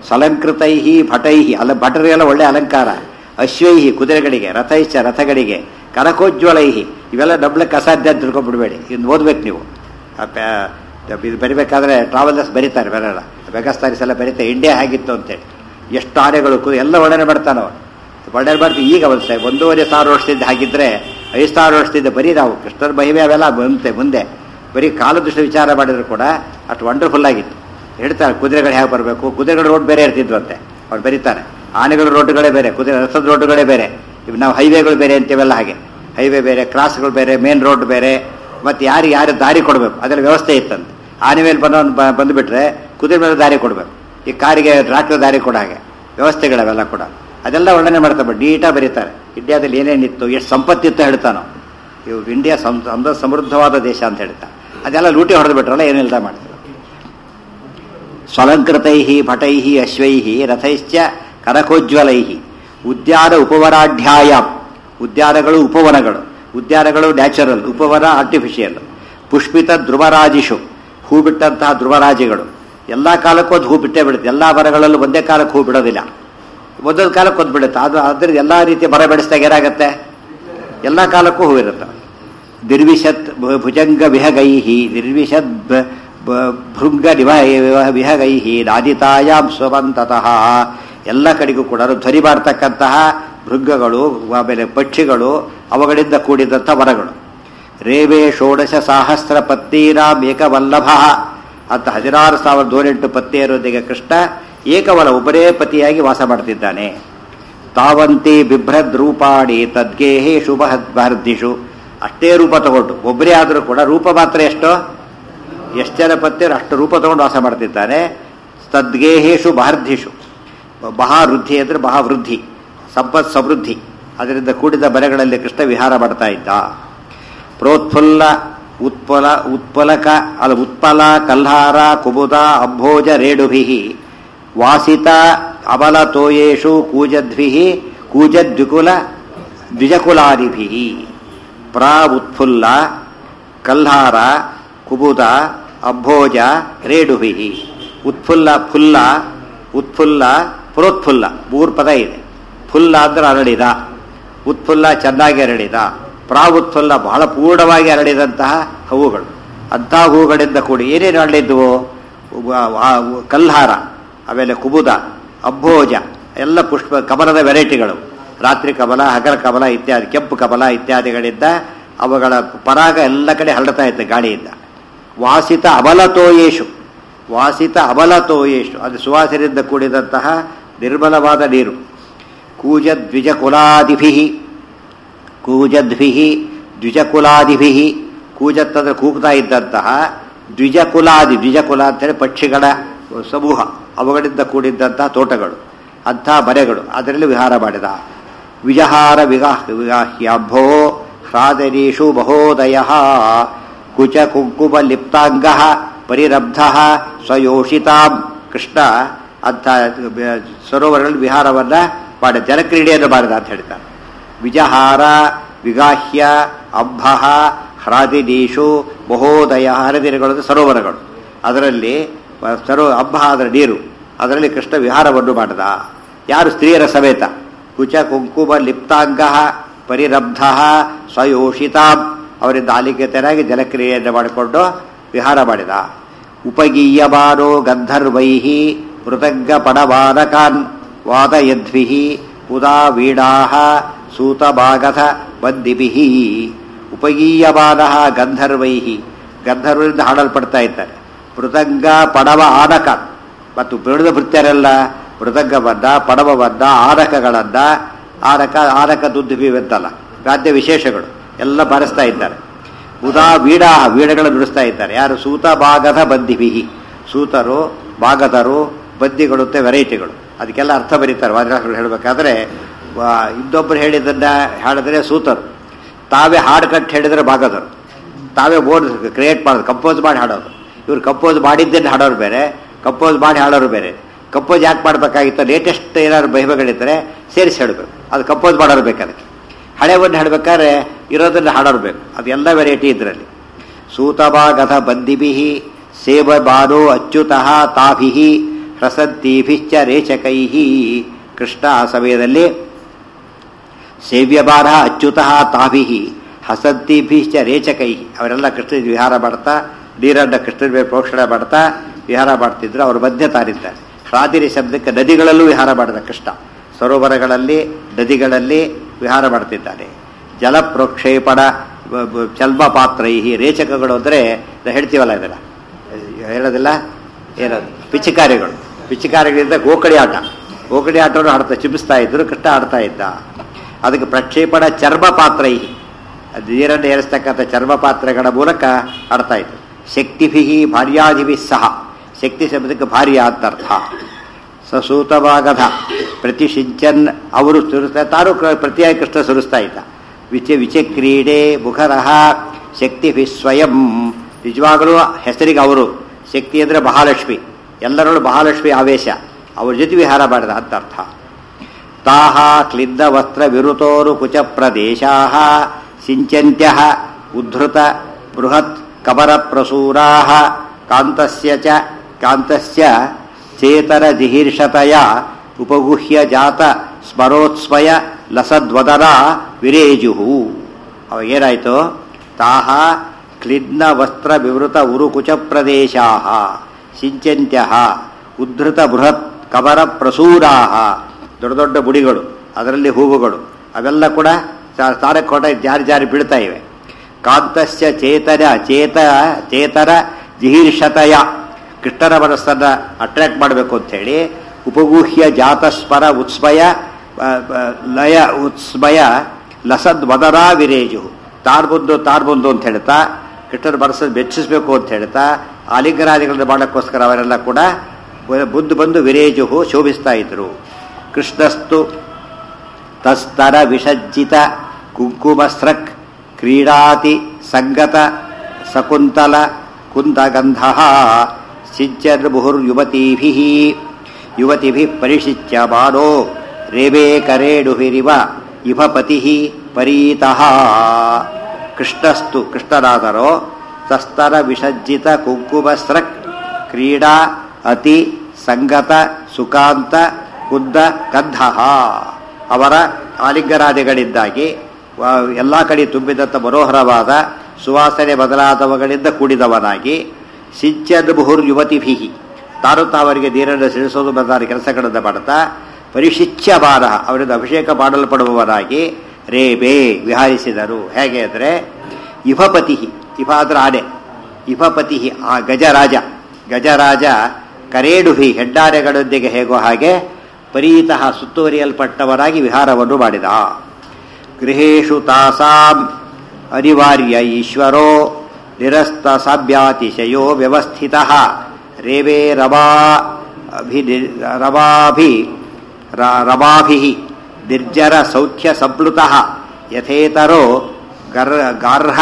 ಸಲಂಕೃತೈಹಿ ಭಟೈಹಿ ಅಲ್ಲ ಭಟರಿಗೆಲ್ಲ ಒಳ್ಳೆ ಅಲಂಕಾರ ಅಶ್ವೈಹಿ ಕುದುರೆಗಳಿಗೆ ರಥೈಶ್ಚ ರಥಗಳಿಗೆ ಕನಕೋಜ್ವಲೈಹಿ ಇವೆಲ್ಲ ಡಬ್ಲಕ್ಕೆ ಅಸಾಧ್ಯ ಅಂತ ತಿಳ್ಕೊಂಡ್ಬಿಡ್ಬೇಡಿ ಇನ್ನು ಓದ್ಬೇಕು ನೀವು ಆ ಪ್ಯಾ- ಇದು ಬರಿಬೇಕಾದ್ರೆ ಟ್ರಾವೆಲರ್ಸ್ ಬರೀತಾರೆ ಬರಲ್ಲ ಮೆಗಾಸ್ತಾರಿಸ್ ಎಲ್ಲ ಬರೀತಾರೆ ಇಂಡಿಯಾ ಹೇಗಿತ್ತು ಅಂತೇಳಿ ಎಷ್ಟು ಆನೆಗಳು ಕು- ಎಲ್ಲ ವರ್ಣನೆ ಮಾಡ್ತಾನವ ವರ್ಣನೆ ಮಾಡ್ತೀವಿ ಈಗ ಒಂದು ಸ- ಒಂದೂವರೆ ಸಾವಿರ ವರ್ಷದಿಂದ ಹಾಗಿದ್ರೆ ಐದು ಸಾವಿರ ವರ್ಷದಿಂದ ಬರೀ ನಾವು ಕೃಷ್ಣನ ಮಹಿಮೆ ಅವೆಲ್ಲ ಬಂತೆ ಮುಂದೆ ಬರೀ ಕಾಲದೃಷ್ಟಿ ವಿಚಾರ ಮಾಡಿದ್ರು ಕೂಡ ಅಷ್ಟು ವಂಡರ್ಫುಲ್ ಆಗಿತ್ತು ಹೇಳ್ತಾರೆ ಕುದುರೆಗಳು ಹೇಗೆ ಬರಬೇಕು ಕುದುರೆಗಳ ರೋಡ್ ಬೇರೆ ಇರ್ತಿದ್ವಂತೆ ಅವ್ರು ಬರೀತಾರೆ ಆನೆಗಳ ರೋಡ್ಗಳೇ ಬೇರೆ ಕುದುರೆ ರಥದ ರೋಡ್ಗಳೇ ಬೇರೆ ಇವು ನಾವು ಹೈವೇಗಳು ಬೇರೆ ಅಂತೀವಲ್ಲ ಹಾಗೆ ಹೈವೇ ಬೇರೆ ಕ್ರಾಸ್ಗಳು ಬೇರೆ ಮೇನ್ ರೋಡ್ ಬೇರೆ ಮತ್ತೆ ಯಾರು ಯಾರು ದಾರಿ ಕೊಡಬೇಕು ಅದೆಲ್ಲ ವ್ಯವಸ್ಥೆ ಇತ್ತಂತೆ ಆನೆ ಮೇಲೆ ಬಂದವನು ಬ- ಬಂದುಬಿಟ್ರೆ ಕುದುರೆ ಮೇಲೆ ದಾರಿ ಕೊಡಬೇಕು ಈ ಕಾರಿಗೆ ಟ್ರಾಕ್ಟರ್ ದಾರಿ ಕೊಡ ಹಾಗೆ ವ್ಯವಸ್ಥೆಗಳವೆಲ್ಲ ಕೂಡ ಅದೆಲ್ಲ ವರ್ಣನೆ ಮಾಡ್ತಾರೆ ನೀಟಾಗಿ ಬರೀತಾರೆ ಇಂಡಿಯಾದಲ್ಲಿ ಏನೇನಿತ್ತು ಎಷ್ಟು ಸಂಪತ್ತಿತ್ತು ಹೇಳ್ತಾನೋ ಇವು ಇಂಡಿಯಾ ಸಂ ಸಮ- ಸಮೃದ್ಧವಾದ ದೇಶ ಅಂತ ಹೇಳ್ತಾ ಅದೆಲ್ಲ ಲೂಟಿ ಹೊಡೆದು ಬಿಟ್ರಲ್ಲ ಏನಿಲ್ದ ಮಾಡ್ತಾರೆ ಸ್ವಲಂಕೃತೈ ಭಟೈ ಅಶ್ವೈ ರಥೈಶ್ಚ ಕನಕೋಜ್ವಲೈ ಉದ್ಯಾನ ಉಪವನಾಢ್ಯಾಯ ಉದ್ಯಾನಗಳು ಉಪವನಗಳು ಉದ್ಯಾನಗಳು ನ್ಯಾಚುರಲ್ ಉಪವನ ಆರ್ಟಿಫಿಷಿಯಲ್ ಪುಷ್ಪಿತ ಧ್ರುವರಾಜಿಷು ಹೂ ಬಿಟ್ಟಂತಹ ಧ್ರುವರಾಜಿಗಳು ಎಲ್ಲ ಕಾಲಕ್ಕೂ ಅದು ಹೂ ಬಿಟ್ಟೇ ಬಿಡುತ್ತೆ ಎಲ್ಲ ಮರಗಳಲ್ಲೂ ಒಂದೇ ಕಾಲಕ್ಕೆ ಹೂ ಬಿಡೋದಿಲ್ಲ ಒಂದೊಂದು ಕಾಲಕ್ಕೆ ಒಂದು ಬಿಡುತ್ತೆ ಅದು ಅದ್ರ ಎಲ್ಲ ರೀತಿಯ ಮರ ಬೆಳೆಸಿದಾಗ ಏನಾಗುತ್ತೆ ಎಲ್ಲ ಕಾಲಕ್ಕೂ ಹೂ ಇರುತ್ತೆ ನಿರ್ವಿಶತ್ ಭು- ಭುಜಂಗ ವಿಹಗೈಹಿ ನಿರ್ವಿಶತ್ ಬ- ಬ- ಭೃಂಗ ನಿವ ವಿಹಗೈಹಿ ನಾದಿತಾಯಾಂ ಸ್ವವಂತತಃ ಎಲ್ಲ ಕಡೆಗೂ ಕೂಡ ಧ್ವನಿ ಮಾಡ್ತಕ್ಕಂತಹ ಭೃಂಗಗಳು ಆಮೇಲೆ ಪಕ್ಷಿಗಳು ಅವುಗಳಿಂದ ಕೂಡಿದಂಥ ವರಗಳು ರೇವೇ ಷೋಡಶ ಸಹಸ್ರ ಪತ್ನೀರಾಮ್ ಏಕವಲ್ಲಭ ಅಂತ ಹದಿನಾರು ಸಾವಿರದ ನೂರೆಂಟು ಪತ್ನಿಯರೊಂದಿಗೆ ಕೃಷ್ಣ ಏಕವಲ ಒಬ್ಬರೇ ಪತಿಯಾಗಿ ವಾಸ ಮಾಡ್ತಿದ್ದಾನೆ ತಾವಂತಿ ಬಿಭ್ರದ್ ರೂಪಾಡಿ ತದ್ಗೇಹೇ ಶುಭ ಭಾರದಿಷು ಅಷ್ಟೇ ರೂಪ ತಗೊಂಡು ಒಬ್ಬರೇ ಆದರೂ ಕೂಡ ರೂಪ ಮಾತ್ರ ಎಷ್ಟು ಎಷ್ಟು ಜನ ಪತ್ನಿಯರು ಅಷ್ಟು ರೂಪ ತಗೊಂಡು ವಾಸ ಮಾಡ್ತಿದ್ದಾನೆ ತದ್ಗೇಹೇಶು ಭಾರದಿಷು ಮಹಾವೃದ್ಧಿ ಅಂದರೆ ಮಹಾವೃದ್ಧಿ ಸಂಪತ್ ಸಮೃದ್ಧಿ ಅದರಿಂದ ಕೂಡಿದ ಮನೆಗಳಲ್ಲಿ ಕೃಷ್ಣ ವಿಹಾರ ಮಾಡ್ತಾ ಇದ್ದ ಪ್ರೋತ್ಫುಲ್ಲ ಉತ್ಪಲ ಉತ್ಪಲಕ ಅಲ್ಲ ಉತ್ಪಲ ಕಲ್ಹಾರ ಕುಬುದ ಅಂಭೋಜ ರೇಡುಭಿ ವಾಸಿತ ಅಬಲತೋಯೇಷು ಕೂಜದ್ಭಿ ಕೂಜದ್ವಿಕುಲ ದ್ವಿಜಕುಲಾದಿಭಿ ಪ್ರಾ ಉತ್ಫುಲ್ಲ ಕಲ್ಹಾರ ಕುಬುದ ಅಭೋಜ ರೇಡುಭಿ ಉತ್ಫುಲ್ಲ ಫುಲ್ಲ ಉತ್ಫುಲ್ಲ ಪ್ರೋತ್ಫುಲ್ಲ ಮೂರು ಪದ ಇದೆ ಫುಲ್ಲ ಅಂದ್ರೆ ಅರಳಿದ ಉತ್ಫುಲ್ಲ ಚೆನ್ನಾಗಿ ಅರಳಿದ ಪ್ರಾವುತ್ಫುಲ್ಲ ಬಹಳ ಪೂರ್ಣವಾಗಿ ಅರಳಿದಂತಹ ಹೂವುಗಳು ಅಂತಹ ಹೂಗಳಿಂದ ಕೂಡಿ ಏನೇನು ಅರಳಿದ್ವು ವ- ವ- ಕಲ್ಹಾರ ಆಮೇಲೆ ಕುಬುದ ಅಭೋಜ ಎಲ್ಲ ಪುಷ್ಪ ಕಮಲದ ವೆರೈಟಿಗಳು ರಾತ್ರಿ ಕಮಲ ಹಗಲ ಕಮಲ ಇತ್ಯಾದಿ ಕೆಂಪು ಕಮಲ ಇತ್ಯಾದಿಗಳಿಂದ ಅವುಗಳ ಪರಾಗ ಎಲ್ಲ ಕಡೆ ಹರಡ್ತಾ ಇತ್ತು ಗಾಳಿಯಿಂದ ವಾಸಿತ ಅಬಲತೋಯೇಶು ವಾಸಿತ ಅಬಲತೋಯೇಶು ಅದು ಸುವಾಸನೆಯಿಂದ ಕೂಡಿದಂತಹ ನಿರ್ಮಲವಾದ ನೀರು ಕೂಜದ್ವಿಜಕುಲಾದಿಭಿ ಕೂಜದ್ಭಿ ದ್ವಿಜಕುಲಾದಿಭಿ ಕೂಜತ್ತಂದ್ರೆ ಕೂಗ್ತಾ ಇದ್ದಂತಹ ದ್ವಿಜಕುಲಾದಿ ದ್ವಿಜಕುಲ ಅಂತೇಳಿ ಪಕ್ಷಿಗಳ ಸಮೂಹ ಅವುಗಳಿಂದ ಕೂಡಿದ್ದಂತಹ ತೋಟಗಳು ಅಂಥ ಮನೆಗಳು ಅದರಲ್ಲಿ ವಿಹಾರ ಮಾಡಿದ ವಿಜಹಾರ ವಿಗಾಹ್ ವಿಗಾಹ್ಯಾಭೋ ಹ್ರಾದರೀಷು ಮಹೋದಯ ಕುಚ ಕುಂಕುಮ ಲಿಪ್ತಾಂಗ ಪರಿರಬ್ಧ ಸ್ವಯೋಷಿತಾಂ ಕೃಷ್ಣ ಅಂಥ ಸರೋವರಗಳಲ್ಲಿ ವಿಹಾರವನ್ನ ಮಾಡಿದ ಜಲಕ್ರೀಡೆಯನ್ನು ಮಾಡಿದ ಅಂತ ಹೇಳ್ತಾರೆ ವಿಜಹಾರ ವಿಗಾಹ್ಯ ಅಂಬ ಹ್ರಾದಿನೀಷು ಮಹೋದಯ ಹರದಿನಗಳು ಸರೋವರಗಳು ಅದರಲ್ಲಿ ಸರೋ ಅಂಬ ಅದರ ನೀರು ಅದರಲ್ಲಿ ಕೃಷ್ಣ ವಿಹಾರವನ್ನು ಮಾಡಿದ ಯಾರು ಸ್ತ್ರೀಯರ ಸಮೇತ ಕುಚ ಕುಂಕುಮ ಲಿಪ್ತಾಂಗ ಪರಿರಬ್ಧ ಸ್ವಯೋಷಿತಾಂ ಅವರಿಂದ ಆಲಿಕೆತನಾಗಿ ಜಲಕ್ರಿಯೆಯನ್ನು ಮಾಡಿಕೊಂಡು ವಿಹಾರ ಮಾಡಿದ ಉಪಗೀಯಮಾನೋ ಗಂಧರ್ವೈ ಮೃತಂಗ ಪಡವಾನಕಾನ್ ವಾದಯದ್ಭಿ ಉದಾ ವೀಡಾ ಸೂತಭಾಗಥ ಬಂದಿಭಿ ಉಪಗೀಯಮಾನ ಗಂಧರ್ವೈ ಗಂಧರ್ವರಿಂದ ಹಾಡಲ್ಪಡ್ತಾ ಇದ್ದಾರೆ ಮೃದಂಗ ಪಡವ ಆನಕ ಮತ್ತು ಬಿಡದ ಭೃತ್ಯರೆಲ್ಲ ಮೃದಂಗವನ್ನ ಪಡವವನ್ನ ಆನಕಗಳನ್ನ ಆನಕ ಆನಕ ದುದ್ದಿಬಿ ಅಂತಲ್ಲ ವಾದ್ಯ ವಿಶೇಷಗಳು ಎಲ್ಲ ಬಾರಿಸ್ತಾ ಇದ್ದಾರೆ ಉದಾ ವೀಡಾ ವೀಣೆಗಳನ್ನು ನುಡಿಸ್ತಾ ಇದ್ದಾರೆ ಯಾರು ಸೂತ ಭಾಗದ ಬಂದಿಬಿಹಿ ಸೂತರು ಭಾಗದರು ಬದ್ದಿಗಳು ಅಂತ ವೆರೈಟಿಗಳು ಅದಕ್ಕೆಲ್ಲ ಅರ್ಥ ಬರೀತಾರೆ ವಾದ್ರಾಸಗಳು ಹೇಳಬೇಕಾದ್ರೆ ಇನ್ನೊಬ್ಬರು ಹೇಳಿದ್ದನ್ನ ಹೇಳಿದ್ರೆ ಸೂತರು ತಾವೇ ಹಾಡು ಕಟ್ಟಿ ಹೇಳಿದ್ರೆ ಭಾಗದರು ತಾವೇ ಬೋರ್ಡ್ ಕ್ರಿಯೇಟ್ ಮಾಡೋದು ಕಂಪೋಸ್ ಮಾಡಿ ಹಾಡೋದು ಇವ್ರು ಕಂಪೋಸ್ ಮಾಡಿದ್ದನ್ನು ಹಾಡೋರು ಬೇರೆ ಕಂಪೋಸ್ ಮಾಡಿ ಹಾಡೋರು ಬೇರೆ ಕಂಪೋಸ್ ಯಾಕೆ ಮಾಡಬೇಕಾಗಿತ್ತು ಲೇಟೆಸ್ಟ್ ಏನಾದ್ರು ಮಹಿಮೆಗಳಿದ್ದರೆ ಸೇರಿಸಿ ಹೇಳಬೇಕು ಅದು ಕಂಪೋಸ್ ಮಾಡೋರು ಬೇಕು ಅದಕ್ಕೆ ಹಳೆವನ್ನು ಹೇಳಬೇಕಾದ್ರೆ ಇರೋದನ್ನು ಹಾಡೋರು ಬೇಕು ಅದೆಲ್ಲ ವೆರೈಟಿ ಇದರಲ್ಲಿ ಸೂತಭಾಗಥ ಬಂದಿಭಿ ಸೇವ ಬಾನೋ ಅಚ್ಯುತಃ ತಾಭಿ ಹ್ರಸದ್ದೀಭಿಶ್ಚ ರೇಚಕೈ ಕೃಷ್ಣ ಆ ಸಮಯದಲ್ಲಿ ಸೇವ್ಯಭಾರ ಅಚ್ಯುತಃ ತಾಭಿ ಹಸದ್ದೀಭಿಶ್ಚ ರೇಚಕೈ ಅವರೆಲ್ಲ ಕೃಷ್ಣ ವಿಹಾರ ಮಾಡ್ತಾ ನೀರನ್ನ ಕೃಷ್ಣನ ಮೇಲೆ ಪ್ರೋಕ್ಷಣೆ ಮಾಡ್ತಾ ವಿಹಾರ ಮಾಡ್ತಿದ್ರು ಅವ್ರ ಮಧ್ಯೆ ತಾರಿದ್ದಾರೆ ಹ್ರಾದಿರಿ ಶಬ್ದಕ್ಕೆ ನದಿಗಳಲ್ಲೂ ವಿಹಾರ ಮಾಡಿದ ಕೃಷ್ಣ ಸರೋವರಗಳಲ್ಲಿ ನದಿಗಳಲ್ಲಿ ವಿಹಾರ ಮಾಡ್ತಿದ್ದಾನೆ ಜಲ ಪ್ರೋಕ್ಷೇಪಣ ಬ- ಬ- ಚಲ್ಮ ಪಾತ್ರೈ ರೇಚಕಗಳು ಅಂದರೆ ಹೇಳ್ತೀವಲ್ಲ ಇದನ್ನ ಹೇಳೋದಿಲ್ಲ ಏನದು ಪಿಚಿಕಾರಿಗಳು ಪಿಚಿಕಾರಿಗಳಿಂದ ಗೋಕಳಿ ಆಟ ಗೋಕಳಿ ಆಟವನ್ನು ಆಡ್ತಾ ಚಿಮಿಸ್ತಾ ಇದ್ರು ಕೃಷ್ಣ ಆಡ್ತಾ ಇದ್ದ ಅದಕ್ಕೆ ಪ್ರಕ್ಷೇಪಣ ಚರ್ಮ ಪಾತ್ರ ಅದು ನೀರನ್ನು ಏರಿಸ್ತಕ್ಕಂಥ ಚರ್ಮ ಪಾತ್ರೆಗಳ ಮೂಲಕ ಆಡ್ತಾ ಇತ್ತು ಶಕ್ತಿಭಿ ಭಾರ್ಯಾಧಿಭಿ ಸಹ ಶಕ್ತಿ ಶಬ್ದಕ್ಕೆ ಭಾರ್ಯ ಅಂತ ಅರ್ಥ ಸಸೂತವಾಗಧ ಪ್ರತಿಷಿಂಚನ್ ಅವರು ಸುರಿಸ್ತಾ ತಾನು ಕ- ಪ್ರತಿಯಾಗಿ ಕೃಷ್ಣ ಸುರಿಸ್ತಾ ಇದ್ದ ವಿಚ ವಿಚಕ್ರೀಡೆ ಮುಖರಹ ಶಕ್ತಿ ಸ್ವಯಂ ನಿಜವಾಗಲೂ ಹೆಸರಿಗೆ ಅವರು ಶಕ್ತಿ ಅಂದರೆ ಮಹಾಲಕ್ಷ್ಮಿ ಎಲ್ಲರಲ್ಲೂ ಮಹಾಲಕ್ಷ್ಮಿ ಆವೇಶ ಅವ್ರ ಜೊತೆ ವಿಹಾರ ಮಾಡಿದ ಅಂತ ಅರ್ಥ ತಾಹ ಕ್ಲಿದ್ದ ವಸ್ತ್ರ ವಿರುತೋರು ಕುಚ ಪ್ರದೇಶಾ ಸಿಂಚಂತ್ಯ ಉದ್ಧೃತ ಬೃಹತ್ ಕಬರ ಪ್ರಸೂರಾ ಕಾಂತಸ್ಯ ಚ ಕಾಂತಸ್ಯ ಚೇತರ ಜಿಹೀರ್ಷತಯ ಉಪಗುಹ್ಯ ಜಾತ ಸ್ಮರೋತ್ಸ್ಮಯ ಲಸದ್ವದನ ವಿರೇಜುಹು ಅವ ಏನಾಯ್ತು ತಾಹ ಕ್ಲಿದ್ನ ವಸ್ತ್ರ ವಿವೃತ ಉರುಕುಚ ಪ್ರದೇಶಾ ಸಿಂಚಂತ್ಯ ಉದ್ಧೃತ ಬೃಹತ್ ಕಬರ ಪ್ರಸೂರಾ ದೊಡ್ಡ ದೊಡ್ಡ ಬುಡಿಗಳು ಅದರಲ್ಲಿ ಹೂವುಗಳು ಅವೆಲ್ಲ ಕೂಡ ಸಾ- ತಾರಕೋಟ ಜಾರಿ ಜಾರಿ ಬೀಳ್ತಾ ಇವೆ ಕಾಂತಸ್ಯ ಚೇತನ ಚೇತ ಚೇತರ ಜಿಹೀರ್ಷತಯ ಕೃಷ್ಣನ ಮನಸ್ಸನ್ನ ಅಟ್ರಾಕ್ಟ್ ಮಾಡಬೇಕು ಅಂತ ಹೇಳಿ ಉಪಗೂಹ್ಯ ಜಾತಸ್ಮರ ಉತ್ಸ್ಮಯ ಆ, ಆ, ಲಯ ಉತ್ಸ್ಮಯ ಲಸದ್ ವದರಾ ವಿರೇಜು ತಾರ್ಬುಂದು ತಾರ್ಬುಂದು ಅಂತ ಹೇಳ್ತಾ ಕೃಷ್ಣನ ಮನಸ್ಸನ್ನು ಬೆಚ್ಚಿಸಬೇಕು ಅಂತ ಹೇಳ್ತಾ ಆಲಿಂಗರಾದಿಗಳನ್ನು ಮಾಡೋಕ್ಕೋಸ್ಕರ ಅವರೆಲ್ಲ ಕೂಡ ಬುದ್ಧು ಬಂದು ವಿರೇಜುಹು ಶೋಭಿಸ್ತಾ ಇದ್ರು ಕೃಷ್ಣಸ್ತು ತಸ್ತರ ವಿಸಜ್ಜಿತ ಕುಂಕುಮಸ್ರಕ್ ಕ್ರೀಡಾತಿ ಸಂಗತ ಸಕುಂತಲ ಕುಂದಗಂಧ ಸಿಂಚರ್ಮುಹುರ್ಯುವತೀಭಿ ಯುವತಿಭಿ ಪರಿಶಿಚ್ಯ ಬಾಣೋ ರೇವೇ ಕರೇಡುಹಿರಿವ ಇಭಪತಿ ಪರೀತಃ ಕೃಷ್ಣಸ್ತು ಕೃಷ್ಣನಾದರೋ ತಸ್ತರ ವಿಸಜ್ಜಿತ ಕುಂಕುಮಸ್ರಕ್ ಕ್ರೀಡಾ ಅತಿ ಸಂಗತ ಸುಕಾಂತ ಕುದ್ದ ಗಂಧ ಅವರ ಆಲಿಂಗರಾದಿಗಳಿಂದಾಗಿ ಎಲ್ಲ ಕಡೆ ತುಂಬಿದಂಥ ಮನೋಹರವಾದ ಸುವಾಸನೆ ಬದಲಾದವುಗಳಿಂದ ಕೂಡಿದವನಾಗಿ ಸಿಂಚನ್ ಮುಹುರ್ ಯುವತಿಭಿ ತಾನು ತಾವರಿಗೆ ನೀರನ್ನು ಸಿಡಿಸೋದು ಬದಲಾದ ಕೆಲಸಗಳನ್ನು ಮಾಡ್ತಾ ಪರಿಶಿಚ್ಯ ಬಾರ ಅವರಿಂದ ಅಭಿಷೇಕ ಮಾಡಲ್ಪಡುವವನಾಗಿ ರೇಬೆ ವಿಹಾರಿಸಿದರು ಹೇಗೆ ಅಂದರೆ ಇಭಪತಿ ಇಭ ಅಂದ್ರೆ ಆನೆ ಇಭಪತಿ ಆ ಗಜರಾಜ ಗಜರಾಜ ಕರೇಡುಹಿ ಹೆಡ್ಡಾರೆಗಳೊಂದಿಗೆ ಹೇಗೋ ಹಾಗೆ ಪರೀತಃ ಸುತ್ತುವರಿಯಲ್ಪಟ್ಟವರಾಗಿ ವಿಹಾರವನ್ನು ಮಾಡಿದ ಗೃಹೇಶು ತಾಸಾಂ ಅನಿವಾರ್ಯ ಈಶ್ವರೋ ನಿರಸ್ತ ಸಾಭ್ಯಾತಿಶಯೋ ವ್ಯವಸ್ಥಿತ ರೇವೇ ರವಾ ಅಭಿ ರವಾಭಿ ರ- ರವಾಭಿ ನಿರ್ಜರ ಸೌಖ್ಯ ಸಂಪ್ಲುತ ಯಥೇತರೋ ಗರ್ ಗಾರ್ಹ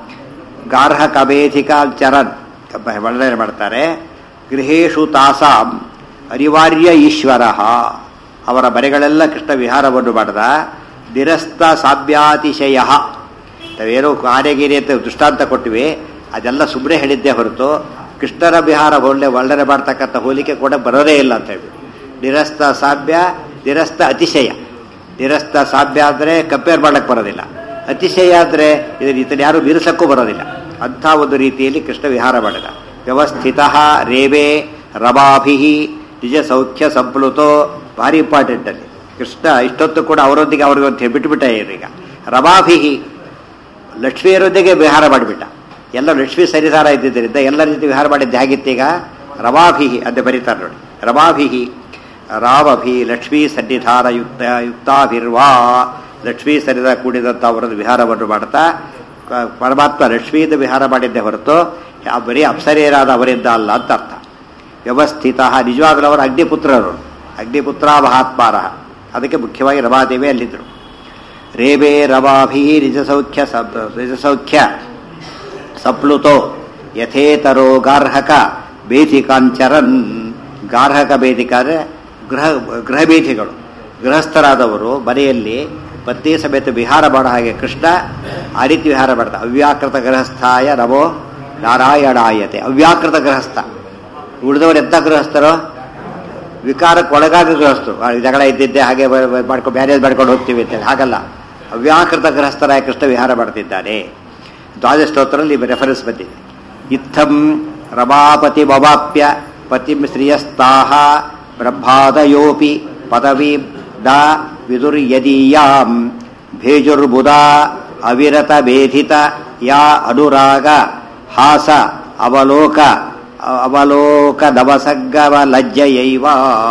ಗಾರ್ಹ ಕಬೇಧಿಕಾಚರನ್ ವರ್ಣನೆ ಮಾಡ್ತಾರೆ ಗೃಹೇಶು ತಾಸಾಂ ಅನಿವಾರ್ಯ ಈಶ್ವರ ಅವರ ಮನೆಗಳೆಲ್ಲ ಕೃಷ್ಣ ವಿಹಾರವನ್ನು ಮಾಡಿದ ನಿರಸ್ತ ಸಾಭ್ಯಾತಿಶಯ ನಾವೇನೋ ಆನೆಗೀನೆ ಅಂತ ದೃಷ್ಟಾಂತ ಕೊಟ್ಟಿವಿ ಅದೆಲ್ಲ ಸುಮ್ಮನೆ ಹೇಳಿದ್ದೇ ಹೊರತು ಕೃಷ್ಣನ ವಿಹಾರ ಒಳ್ಳೆ ವರ್ಣನೆ ಮಾಡ್ತಕ್ಕಂಥ ಹೋಲಿಕೆ ಕೂಡ ಬರೋದೇ ಇಲ್ಲ ಅಂತ ಹೇಳ್ಬಿಟ್ಟು ನಿರಸ್ತ ಸಾಭ್ಯ ನಿರಸ್ತ ಅತಿಶಯ ನಿರಸ್ತ ಸಾಭ್ಯ ಅಂದರೆ ಕಂಪೇರ್ ಮಾಡಕ್ಕೆ ಬರೋದಿಲ್ಲ ಅತಿಶಯ ಅಂದರೆ ಇದನ್ನ ಈತನ ಯಾರು ಮೀರಿಸಕ್ಕೂ ಬರೋದಿಲ್ಲ ಅಂಥ ಒಂದು ರೀತಿಯಲ್ಲಿ ಕೃಷ್ಣ ವಿಹಾರ ಮಾಡಿದ ವ್ಯವಸ್ಥಿತ ರೇವೆ ರಮಾಭಿ ನಿಜ ಸೌಖ್ಯ ಸಂಪ್ಲುತೋ ಭಾರಿ ಇಂಪಾರ್ಟೆಂಟ್ ಅಲ್ಲಿ ಕೃಷ್ಣ ಇಷ್ಟೊತ್ತು ಕೂಡ ಅವರೊಂದಿಗೆ ಅವ್ರಿಗೆ ಅಂತ ಹೇಳಿ ಬಿಟ್ಬಿಟ್ಟ ಈಗ ರಮಾಭಿ ಲಕ್ಷ್ಮಿಯರೊಂದಿಗೆ ವಿಹಾರ ಮಾಡಿಬಿಟ್ಟ ಎಲ್ಲ ಲಕ್ಷ್ಮೀ ಸರಿಸಾರ ಇದ್ದಿದ್ದರಿಂದ ಎಲ್ಲರ ಜೊತೆ ವಿಹಾರ ಮಾಡಿದ್ದು ಹೇಗಿತ್ತೀಗ ರಮಾಭಿ ಅಂತ ಬರೀತಾರೆ ನೋಡಿ ರಮಾಭಿ ರಾಮಭಿ ಲಕ್ಷ್ಮೀ ಸನ್ನಿಧಾನ ಯುಕ್ತ ಯುಕ್ತಾಭಿರ್ವಾ ಲಕ್ಷ್ಮೀ ಸನ್ನಿಧಾನ ಕೂಡಿದಂಥ ಅವರದ್ದು ವಿಹಾರವನ್ನು ಮಾಡ್ತಾ ಕ- ಪರಮಾತ್ಮ ಲಕ್ಷ್ಮಿಯಿಂದ ವಿಹಾರ ಮಾಡಿದ್ದೇ ಹೊರತು ಆ ಬರೀ ಅಪ್ಸರೇರಾದ ಅವರಿಂದ ಅಲ್ಲ ಅಂತ ಅರ್ಥ ವ್ಯವಸ್ಥಿತ ನಿಜವಾಗಲೂ ಅವರು ಅಗ್ನಿಪುತ್ರರು ಅಗ್ನಿಪುತ್ರ ಮಹಾತ್ಮಾರ ಅದಕ್ಕೆ ಮುಖ್ಯವಾಗಿ ರಮಾದೇವಿ ಅಲ್ಲಿದ್ದರು ರೇಬೇ ರಮಾಭಿ ನಿಜಸೌಖ್ಯ ಸಬ್ ನಿಜಸೌಖ್ಯ ಸಪ್ಲುತೋ ಯಥೇತರೋ ಗಾರ್ಹಕ ಬೇಧಿಕಾಂಚರನ್ ಗಾರ್ಹಕ ಬೇಧಿಕ ಅಂದರೆ ಗೃಹ ಗೃಹ ಬೇಧಿಗಳು ಗೃಹಸ್ಥರಾದವರು ಮನೆಯಲ್ಲಿ ಪತ್ನಿ ಸಮೇತ ವಿಹಾರ ಮಾಡೋ ಹಾಗೆ ಕೃಷ್ಣ ಆ ರೀತಿ ವಿಹಾರ ಮಾಡ್ದ ಅವ್ಯಾಕೃತ ಗೃಹಸ್ಥಾಯ ನಮೋ ನಾರಾಯಣಾಯತೆ ಅವ್ಯಾಕೃತ ಗೃಹಸ್ಥ ಉಳಿದವರು ಎಂಥ ಗೃಹಸ್ಥರು ವಿಕಾರಕ್ಕೆ ಒಳಗಾಗ ಗೃಹಸ್ಥರು ಆ, ಜಗಳ ಇದ್ದಿದ್ದೆ ಹಾಗೆ ಬ- ಬ- ಮಾಡ್ಕೊಂಡು ಬೇರೆ ಮಾಡ್ಕೊಂಡು ಹೋಗ್ತೀವಿ ಅಂತೇಳಿ ಹಾಗಲ್ಲ ಅವ್ಯಾಕೃತ ಗೃಹಸ್ಥರಾಯ ಕೃಷ್ಣ ವಿಹಾರ ಮಾಡ್ತಿದ್ದಾನೆ ದ್ವಾದಶ ಸ್ತೋತ್ರದಲ್ಲಿ ರೆಫರೆನ್ಸ್ ಬಂದಿದೆ ಇತ್ತಂ ರಮಾಪತಿ ಬವಾಪ್ಯ ಪತಿಂ ಶ್ರಿಯಸ್ತಾಹ ಬ್ರಹ್ಮಾದಯೋಪಿ ಪದವಿ ಡ ವಿದುರ್ಯದೀಯಾಂ ಭೇಜುರ್ಬುಧ ಅವಿರತ ಭೇದಿತ ಯಾ ಅನುರಾಗ ಹಾಸ ಅವಲೋಕ ಅವಲೋಕ ನವಸಗ್ಗವ ಲಜ್ಜಯೈವ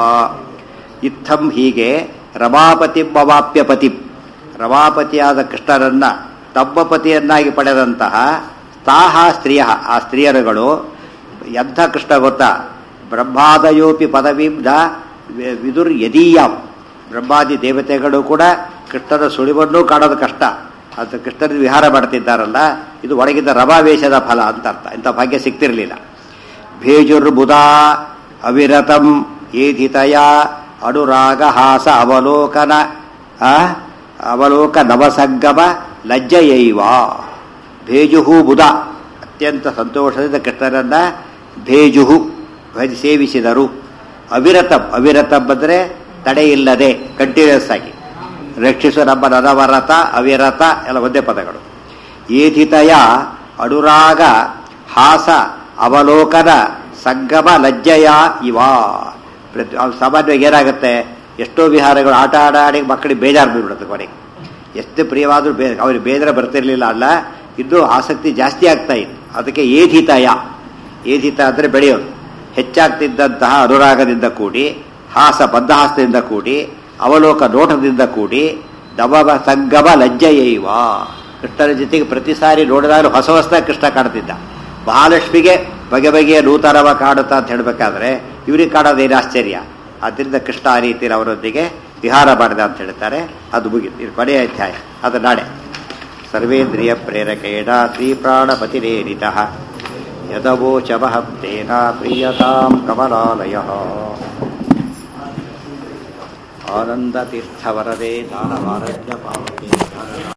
ಇತ್ತಂ ಹೀಗೆ ರಮಾಪತಿ ಬವಾಪ್ಯ ಪತಿ ರಮಾಪತಿಯಾದ ಕೃಷ್ಣರನ್ನ ತಮ್ಮ ಪತಿಯನ್ನಾಗಿ ಪಡೆದಂತಹ ತಾಹ ಸ್ತ್ರೀಯ ಆ ಸ್ತ್ರೀಯರುಗಳು ಎಂಥ ಕೃಷ್ಣ ಗೊತ್ತಾ ಬ್ರಹ್ಮಾದಯೋಪಿ ಪದವಿಂದ ವಿದುರ್ ಯದೀಯಾಂ ಬ್ರಹ್ಮಾದಿ ದೇವತೆಗಳು ಕೂಡ ಕೃಷ್ಣನ ಸುಳಿವನ್ನೂ ಕಾಣೋದು ಕಷ್ಟ ಅದು ಕೃಷ್ಣನ ವಿಹಾರ ಮಾಡ್ತಿದ್ದಾರಲ್ಲ ಇದು ಒಳಗಿದ್ದ ರಮಾವೇಶದ ಫಲ ಅಂತ ಅರ್ಥ ಇಂಥ ಭಾಗ್ಯ ಸಿಗ್ತಿರಲಿಲ್ಲ ಭೇಜುರ್ಬುಧ ಅವಿರತಂ ಏಧಿತಯ ಅನುರಾಗ ಹಾಸ ಅವಲೋಕನ ಆ, ಅವಲೋಕ ನವಸಂಗಮ ಲಜ್ಜಯೈವ ಭೇಜುಹು ಬುಧ ಅತ್ಯಂತ ಸಂತೋಷದಿಂದ ಕೃಷ್ಣರನ್ನ ಭೇಜುಹು ಭಜ ಸೇವಿಸಿದರು ಅವಿರತಂ ಅವಿರತಂ ಅಂದರೆ ತಡೆಯಿಲ್ಲದೆ ಕಂಟಿನ್ಯೂಸ್ ಆಗಿ ರಕ್ಷಿಸು ನಮ್ಮ ನರವರತ ಅವಿರತ ಎಲ್ಲ ಒಂದೇ ಪದಗಳು ಏಧಿತಯ ಅನುರಾಗ ಹಾಸ ಅವಲೋಕನ ಸಂಗಮ ಲಜ್ಜಯ ಇವ ಪ್ರತಿ ಅವ್ ಸಾಮಾನ್ಯವಾಗಿ ಏನಾಗುತ್ತೆ ಎಷ್ಟೋ ವಿಹಾರಗಳು ಆಟ ಆಡ ಆಡಿ ಮಕ್ಕಳಿಗೆ ಬೇಜಾರು ಬಿಡ್ಬಿಡುತ್ತೆ ಕೊನೆಗೆ ಎಷ್ಟು ಪ್ರಿಯವಾದರೂ ಬೇ ಅವ್ರಿಗೆ ಬೇಜಾರ ಬರ್ತಿರ್ಲಿಲ್ಲ ಅಲ್ಲ ಇದ್ದು ಆಸಕ್ತಿ ಜಾಸ್ತಿ ಆಗ್ತಾ ಇತ್ತು ಅದಕ್ಕೆ ಏಧಿತಯ ಏಧಿತ ಅಂದರೆ ಬೆಳೆಯೋದು ಹೆಚ್ಚಾಗ್ತಿದ್ದಂತಹ ಅನುರಾಗದಿಂದ ಕೂಡಿ ಹಾಸ ಬದ್ಧಹಾಸದಿಂದ ಕೂಡಿ ಅವಲೋಕ ನೋಟದಿಂದ ಕೂಡಿ ದವವ ಸಂಗಮ ಲಜ್ಜಯೈವ ಕೃಷ್ಣನ ಜೊತೆಗೆ ಪ್ರತಿ ಸಾರಿ ನೋಡಿದಾಗಲೂ ಹೊಸ ಹೊಸದಾಗಿ ಕೃಷ್ಣ ಕಾಡ್ತಿದ್ದ ಮಹಾಲಕ್ಷ್ಮಿಗೆ ಬಗೆ ಬಗೆಯ ನೂತನವ ಕಾಡುತ್ತಾ ಅಂತ ಹೇಳಬೇಕಾದ್ರೆ ಇವ್ರಿಗೆ ಕಾಡೋದೇನು ಆಶ್ಚರ್ಯ ಆದ್ದರಿಂದ ಕೃಷ್ಣ ಆ ರೀತಿ ಅವರೊಂದಿಗೆ ವಿಹಾರ ಮಾಡಿದ ಅಂತ ಹೇಳ್ತಾರೆ ಅದು ಮುಗಿತು ಇದು ಕೊನೆಯ ಅಧ್ಯಾಯ ಅದು ನಾಳೆ ಸರ್ವೇಂದ್ರಿಯ ಪ್ರೇರಕೇಣ ಶ್ರೀ ಪ್ರಾಣಪತಿರೇರಿತ ಯದವೋಚಮಹಂ ತೇನ ಪ್ರಿಯತಾಂ ಕಮಲಾಲಯ ಆನಂದತೀರ್ಥವರದೇ ದಾನವಾರಜ್ಯ ಪಾವಕೆ